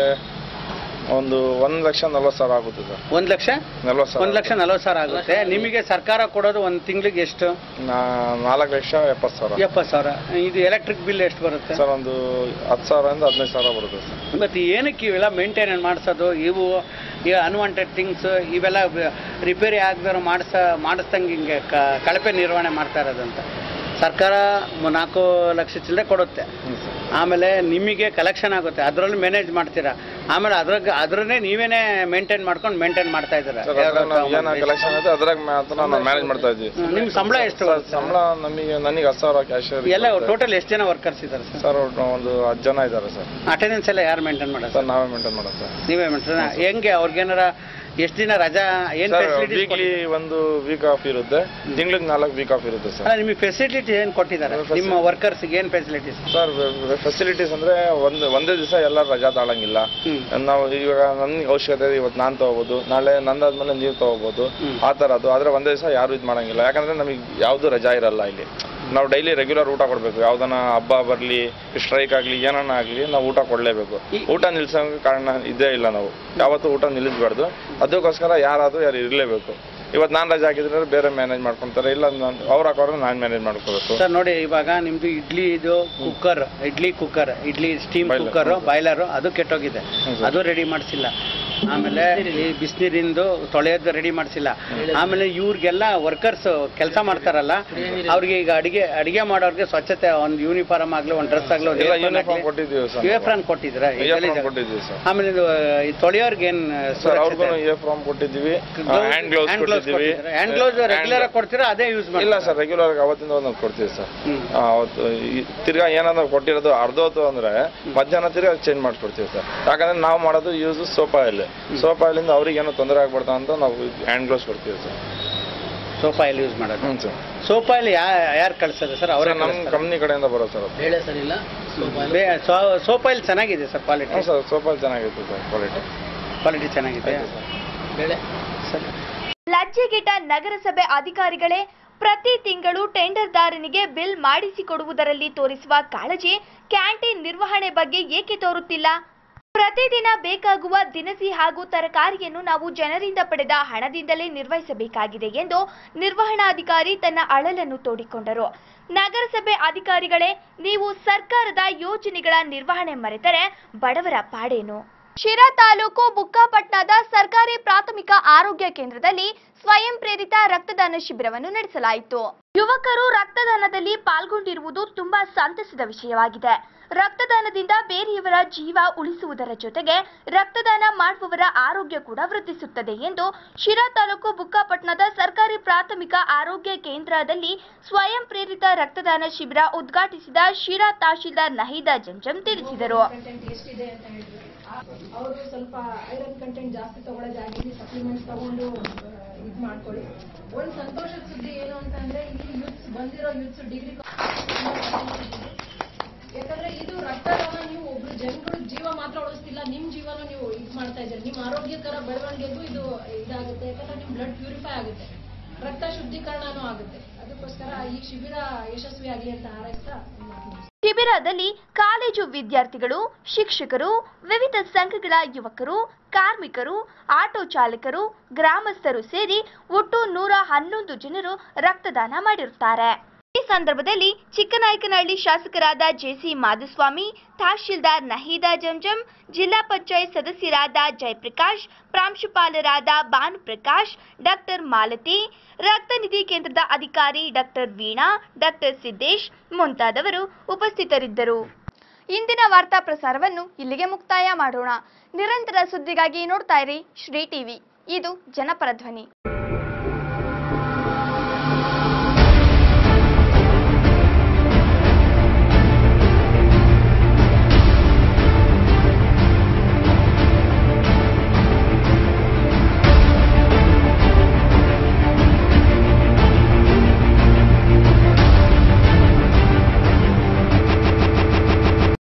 ಒಂದು ಒಂದು ಲಕ್ಷ ನಲ್ವತ್ತು ಸಾವಿರ ಆಗುತ್ತೆ ಸರ್ ಒಂದ್ ಲಕ್ಷ ನಲ್ವತ್ತು ಸಾವಿರ ಒಂದ್ ಲಕ್ಷ ನಲ್ವತ್ತು ಸಾವಿರ ಆಗುತ್ತೆ ನಿಮಗೆ ಸರ್ಕಾರ ಕೊಡೋದು ಒಂದ್ ತಿಂಗಳಿಗೆ ಎಷ್ಟು ನಾ- ನಾಲ್ಕು ಲಕ್ಷ ಎಪ್ಪತ್ತು ಸಾವಿರ ಎಪ್ಪತ್ತು ಸಾವಿರ ಇದು ಎಲೆಕ್ಟ್ರಿಕ್ ಬಿಲ್ ಎಷ್ಟು ಬರುತ್ತೆ ಸರ್ ಒಂದು ಹತ್ತು ಸಾವಿರದಿಂದ ಹದಿನೈದು ಸಾವಿರ ಬರುತ್ತೆ ಸರ್ ಮತ್ತೆ ಏನಕ್ಕೆ ಇವೆಲ್ಲ ಮೇಂಟೈನ್ ಮಾಡಿಸೋದು ಇವು ಈ ಅನ್ವಾಂಟೆಡ್ ಥಿಂಗ್ಸ್ ಇವೆಲ್ಲ ರಿಪೇರಿ ಆಗದಿರೋ ಮಾಡಿಸ ಮಾಡಿಸ್ದಂಗೆ ಹಿಂಗೆ ಕ- ಕಳಪೆ ನಿರ್ವಹಣೆ ಮಾಡ್ತಾ ಇರೋದಂತ ಸರ್ಕಾರ ಮ- ನಾಲ್ಕು ಲಕ್ಷ ಚಿಲ್ಲರೆ ಕೊಡುತ್ತೆ ಆಮೇಲೆ ನಿಮಗೆ ಕಲೆಕ್ಷನ್ ಆಗುತ್ತೆ ಅದರಲ್ಲಿ ಮ್ಯಾನೇಜ್ ಮಾಡ್ತೀರಾ ಆಮೇಲೆ ಅದ್ರಾಗ ಅದ್ರನ್ನೇ ನೀವೇನೇ ಮೇಂಟೈನ್ ಮಾಡ್ಕೊಂಡು ಮೇಂಟೈನ್ ಮಾಡ್ತಾ ಇದ್ದೀರಾ ಸರ್ ಅದ್ರಾಗ ನಾವು ಏನು ಕಲೆಕ್ಷನ್ ಆಗುತ್ತೆ ಅದ್ರಾಗ ಮಾತ್ರ ನಾವು ಮ್ಯಾನೇಜ್ ಮಾಡ್ತಾ ಇದ್ವಿ ನಿಮ್ಮ ಸಂಬಳ ಎಷ್ಟು ಸರ್ ಬರುತ್ತೆ? ಸಂಬಳ ನಮಗೆ ನನಗೆ ಹತ್ತು ಸಾವಿರ ಕ್ಯಾಶಿಯರ್ ಎಲ್ಲ ಟೋಟಲ್ ಎಷ್ಟು ಜನ ವರ್ಕರ್ಸ್ ಇದ್ದಾರೆ ಸರ್ ಸರ್ ಒಂದು ಹತ್ತು ಜನ ಇದ್ದಾರೆ ಸರ್ ಅಟೆಂಡೆನ್ಸ್ ಎಲ್ಲ ಯಾರು ಮೇಂಟೈನ್ ಮಾಡೋದು ಸರ್ ನಾವೇ ಮೇಂಟೈನ್ ಮಾಡೋದು ಸರ್ ನೀವೇ ಮೇಂಟೈನ್ ಹೆಂಗೆ ಅವ್ರಿಗೇನಾರ ಎಷ್ಟು ದಿನ ರಜಾ ಏನು ಸರ್ ಫೆಸಿಲಿಟೀಸ್ ವೀಕ್ಲಿ ಒಂದು ವೀಕ್ ಆಫ್ ಇರುತ್ತೆ ತಿಂಗಳಿಗೆ ನಾಲ್ಕು ವೀಕ್ ಆಫ್ ಇರುತ್ತೆ ಸರ್ ಅಲ್ಲ ನಿಮಗೆ ಫೆಸಿಲಿಟಿ ಏನು ಕೊಟ್ಟಿದ್ದಾರೆ Facility- ನಿಮ್ಮ ವರ್ಕರ್ಸ್ಗೆ ಏನು ಫೆಸಿಲಿಟೀಸ್ ಸರ್ ಫೆಸಿಲಿಟೀಸ್ ಅಂದ್ರೆ ಒಂದು ಒಂದೇ ದಿವಸ ಎಲ್ಲ ರಜಾ ತಾಳಂಗಿಲ್ಲ ಹ್ಮ್. ನಾವು ಇವಾಗ ನನ್ಗೆ ಅವಶ್ಯಕತೆ ಇದೆ ಇವತ್ತು ನಾನು ತಗೋಬೋದು ನಾಳೆ ನಂದಾದ್ಮೇಲೆ ನೀವು ತಗೋಬೋದು ಹ್ಮ್. ಆ ಥರ ಅದು ಆದ್ರೆ ಒಂದೇ ದಿವಸ ಯಾರು ಇದು ಮಾಡಂಗಿಲ್ಲ ಯಾಕಂದ್ರೆ ನಮಗೆ ಯಾವುದು ರಜಾ ಇರಲ್ಲ ಇಲ್ಲಿ ನಾವು ಡೈಲಿ ರೆಗ್ಯುಲರ್ ಊಟ ಕೊಡಬೇಕು ಯಾವ್ದನ ಹಬ್ಬ ಬರಲಿ ಸ್ಟ್ರೈಕ್ ಆಗಲಿ ಏನನ್ನ ಆಗಲಿ ನಾವು ಊಟ ಕೊಡಲೇಬೇಕು ಈ- ಊಟ ನಿಲ್ಸೋಕೆ ಕಾರಣ ಇದೇ ಇಲ್ಲ ನಾವು ಯಾವತ್ತೂ ಊಟ ನಿಲ್ಲಿಸಬಾರ್ದು ಅದಕ್ಕೋಸ್ಕರ ಯಾರಾದರೂ ಯಾರು ಇರಲೇಬೇಕು ಇವತ್ತು ನಾನು ರಜೆ ಹಾಕಿದ್ರೆ ಬೇರೆ ಮ್ಯಾನೇಜ್ ಮಾಡ್ಕೊತಾರೆ ಇಲ್ಲ ನಾನು ಅವ್ರು ಹಾಕೋದ್ರೆ ನಾನು ಮ್ಯಾನೇಜ್ ಮಾಡ್ಕೋಬೇಕು ಸರ್ ನೋಡಿ ಇವಾಗ ನಿಮ್ದು ಇಡ್ಲಿ ಇದು cooker idli cooker idli steam Boiler. Cooker boiler ಅದು ಕೆಟ್ಟೋಗಿದೆ ಹ್ಮ್ ಸರ್. ಅದು ರೆಡಿ ಮಾಡಿಸಿಲ್ಲ ಆಮೇಲೆ ಈ ಬಿಸಿನೀರಿಂದು ತೊಳೆಯೋದು ರೆಡಿ ಮಾಡಿಸಿಲ್ಲ ಆಮೇಲೆ ಇವ್ರಿಗೆಲ್ಲ ವರ್ಕರ್ಸ್ ಕೆಲಸ ಮಾಡ್ತಾರಲ್ಲ ಅವ್ರಿಗೆ ಈಗ ಅಡಿಗೆ ಅಡಿಗೆ ಮಾಡೋರ್ಗೆ ಸ್ವಚ್ಛತೆ ಒಂದು ಯೂನಿಫಾರ್ಮ್ ಆಗ್ಲಿ ಒಂದು ಡ್ರೆಸ್ ಆಗ್ಲಿ ಒಂದು ಎಲ್ಲ ಯೂನಿಫಾರ್ಮ್ ಕೊಟ್ಟಿದ್ದೀವಿ ಸರ್ ಏಫ್ರಾನ್ ಕೊಟ್ಟಿದ್ರ ಯೂನಿಫಾರ್ಮ್ ಕೊಟ್ಟಿದ್ದೀವಿ ಸರ್ ಆಮೇಲೆ ಇದು ಈ ತೊಳೆಯೋರ್ಗೆ ಏನ್ ಸರ್ ಅವ್ರಿಗೂ ಯೂನಿಫಾರ್ಮ್ ಕೊಟ್ಟಿದ್ದೀವಿ ಹ್ಯಾಂಡ್ ಗ್ಲೌಸ್ ಕೊಟ್ಟಿದ್ದೀವಿ ಹ್ಯಾಂಡ್ ಗ್ಲೌಸ್ ರೆಗ್ಯುಲರ್ ಆಗಿ ಕೊಡ್ತೀರಾ ಅದೇ ಯೂಸ್ ಮಾಡಿ ಇಲ್ಲ ಸರ್ ರೆಗ್ಯುಲರ್ ಆಗಿ ಅವತ್ತಿಂದ ಒಂದೊಂದು ಕೊಡ್ತೀವಿ ಸರ್ ಹ್ಮ್. ಆ, ಅವತ್ತು ಈ ತಿರ್ಗಾ ಏನಾದ್ರು ಕೊಟ್ಟಿರೋದು ಅರ್ಧ ಹೊತ್ತು ಅಂದ್ರೆ ಮಧ್ಯಾಹ್ನ ತಿರ್ಗಾ ಚೇಂಜ್ ಮಾಡಿಸ್ಕೊಡ್ತೀವಿ ಸರ್ ಯಾಕಂದ್ರೆ ನಾವು ಮಾಡೋದು ಯೂಸ್ ಸೋಪ್ ಆಯಿಲ್ ಸೋಪ್ ಆಯಿಲಿಂದ ಅವ್ರಿಗೆ ಏನೋ ತೊಂದರೆ ಆಗ್ಬಾರ್ದು ಅಂತ ನಾವು ಹ್ಯಾಂಡ್ ಗ್ಲೌಸ್ ಕೊಡ್ತೀವಿ ಸರ್ ಸೋಪ್ ಆಯಿಲ್ ಯೂಸ್ ಮಾಡೋದು ಹ್ಞೂ ಸರ್ ಸೋಪ್ ಆಯಿಲ್ ಯಾ ಯಾರು ಕಳಿಸೋದು ಸರ್ ಅವರೇ ಸರ್ ನಮ್ಮ ಕಂಪ್ನಿ ಕಡೆಯಿಂದ ಬರೋದು ಸರ್ ಅದು ಬೇಳೆ ಸರಿ ಇಲ್ಲ ಸೋಪ್ ಆಯಿಲ್ ಚೆನ್ನಾಗಿದೆ ಸರ್ ಕ್ವಾಲಿಟಿ ಹ್ಞೂ ಸರ್ ಸೋಪಲ್ಲಿ ಚೆನ್ನಾಗಿತ್ತು ಸರ್ ಕ್ವಾಲಿಟಿ ಕ್ವಾಲಿಟಿ ಚೆನ್ನಾಗಿದೆ ಬೇಳೆ ಸರ್ ಲಜ್ಜೆಗೆಟ್ಟ ನಗರಸಭೆ ಅಧಿಕಾರಿಗಳೇ ಪ್ರತಿ ತಿಂಗಳು ಟೆಂಡರ್ದಾರನಿಗೆ ಬಿಲ್ ಮಾಡಿಸಿಕೊಡುವುದರಲ್ಲಿ ತೋರಿಸುವ ಕಾಳಜಿ ಕ್ಯಾಂಟೀನ್ ನಿರ್ವಹಣೆ ಬಗ್ಗೆ ಏಕೆ ತೋರುತ್ತಿಲ್ಲ ಪ್ರತಿದಿನ ಬೇಕಾಗುವ ದಿನಸಿ ಹಾಗೂ ತರಕಾರಿಯನ್ನು ನಾವು ಜನರಿಂದ ಪಡೆದ ಹಣದಿಂದಲೇ ನಿರ್ವಹಿಸಬೇಕಾಗಿದೆ ಎಂದು ನಿರ್ವಹಣಾಧಿಕಾರಿ ತನ್ನ ಅಳಲನ್ನು ತೋಡಿಕೊಂಡರು ನಗರಸಭೆ ಅಧಿಕಾರಿಗಳೇ ನೀವು ಸರ್ಕಾರದ ಯೋಜನೆಗಳ ನಿರ್ವಹಣೆ ಮರೆತರೆ ಬಡವರ ಪಾಡೇನು ಶಿರಾ ತಾಲೂಕು ಬುಕ್ಕಾಪಟ್ನದ ಸರ್ಕಾರಿ ಪ್ರಾಥಮಿಕ ಆರೋಗ್ಯ ಕೇಂದ್ರದಲ್ಲಿ ಸ್ವಯಂ ಪ್ರೇರಿತ ರಕ್ತದಾನ ಶಿಬಿರವನ್ನು ನಡೆಸಲಾಯಿತು ಯುವಕರು ರಕ್ತದಾನದಲ್ಲಿ ಪಾಲ್ಗೊಂಡಿರುವುದು ತುಂಬಾ ಸಂತಸದ ವಿಷಯವಾಗಿದೆ ರಕ್ತದಾನದಿಂದ ಬೇರೆಯವರ ಜೀವ ಉಳಿಸುವುದರ ಜೊತೆಗೆ ರಕ್ತದಾನ ಮಾಡುವವರ ಆರೋಗ್ಯ ಕೂಡ ವೃದ್ಧಿಸುತ್ತದೆ ಎಂದು ಶಿರಾ ತಾಲೂಕು ಬುಕ್ಕಾಪಟ್ನದ ಸರ್ಕಾರಿ ಪ್ರಾಥಮಿಕ ಆರೋಗ್ಯ ಕೇಂದ್ರದಲ್ಲಿ ಸ್ವಯಂ ಪ್ರೇರಿತ ರಕ್ತದಾನ ಶಿಬಿರ ಉದ್ಘಾಟಿಸಿದ ಶಿರಾ ತಹಶೀಲ್ದಾರ್ ನಹೀದಾ ಜಂಜಂ ತಿಳಿಸಿದರು ಕಂಟೆಂಟ್ ಎಷ್ಟಿದೆ ಅಂತ ಹೇಳಿದ್ರು ಅವರು ಸ್ವಲ್ಪ ಐರನ್ ಕಂಟೆಂಟ್ ಜಾಸ್ತಿ ತಗೊಳ್ಳೋದಾಗಿರಲಿ ಸಪ್ಲಿಮೆಂಟ್ಸ್ ತಗೊಂಡು ಇದು ಮಾಡ್ಕೊಳ್ಳಿ ಒಂದು ಸಂತೋಷದ ಸುದ್ದಿ ಏನು ಅಂತಂದ್ರೆ ಇಲ್ಲಿ ಯೂತ್ಸ್ ಬಂದಿರೋ ಯೂತ್ಸ್ ಡಿಗ್ರಿ ಯಾಕಂದ್ರೆ ಇದು ರಕ್ತದಾನ ನೀವು ಒಬ್ರು ಜನಗಳು ಜೀವ ಮಾತ್ರ ಉಳಿಸ್ತಿಲ್ಲ ನಿಮ್ ಜೀವನ ನೀವು ಇದು ಮಾಡ್ತಾ ಇದ್ದೀರಿ ನಿಮ್ಮ ಆರೋಗ್ಯಕರ ಬೆಳವಣಿಗೆಗೂ ಇದು ಇದಾಗುತ್ತೆ ಯಾಕಂದ್ರೆ ನಿಮ್ ಬ್ಲಡ್ ಪ್ಯೂರಿಫೈ ಆಗುತ್ತೆ ರಕ್ತ ಶುದ್ಧೀಕರಣನೂ ಆಗುತ್ತೆ ಅದಕ್ಕೋಸ್ಕರ ಈ ಶಿಬಿರ ಯಶಸ್ವಿಯಾಗಲಿ ಅಂತ ಹಾರೈಸ್ತಾ ಮಾತು ಶಿಬಿರದಲ್ಲಿ ಕಾಲೇಜು ವಿದ್ಯಾರ್ಥಿಗಳು ಶಿಕ್ಷಕರು ವಿವಿಧ ಸಂಘಗಳ ಯುವಕರು ಕಾರ್ಮಿಕರು ಆಟೋ ಚಾಲಕರು ಗ್ರಾಮಸ್ಥರು ಸೇರಿ ಒಟ್ಟು ನೂರ ಹನ್ನೊಂದು ಜನರು ರಕ್ತದಾನ ಮಾಡಿರುತ್ತಾರೆ ಈ ಸಂದರ್ಭದಲ್ಲಿ ಚಿಕ್ಕನಾಯಕನಹಳ್ಳಿ ಶಾಸಕರಾದ ಜೆಸಿ ಮಾಧುಸ್ವಾಮಿ ತಹಶೀಲ್ದಾರ್ ನಹೀದಾ ಜಂಜಂ ಜಿಲ್ಲಾ ಪಂಚಾಯತ್ ಸದಸ್ಯರಾದ ಜಯಪ್ರಕಾಶ್ ಪ್ರಾಂಶುಪಾಲರಾದ ಭಾನುಪ್ರಕಾಶ್ ಡಾಕ್ಟರ್ ಮಾಲತಿ ರಕ್ತನಿಧಿ ಕೇಂದ್ರದ ಅಧಿಕಾರಿ ಡಾಕ್ಟರ್ ವೀಣಾ ಡಾಕ್ಟರ್ ಸಿದ್ದೇಶ್ ಮುಂತಾದವರು ಉಪಸ್ಥಿತರಿದ್ದರು ಇಂದಿನ ವಾರ್ತಾ ಪ್ರಸಾರವನ್ನು ಇಲ್ಲಿಗೆ ಮುಕ್ತಾಯ ಮಾಡೋಣ ನಿರಂತರ ಸುದ್ದಿಗಾಗಿ ನೋಡ್ತಾ ಇರಿ ಶ್ರೀ ಟಿವಿ ಇದು ಜನಪರ ಧ್ವನಿ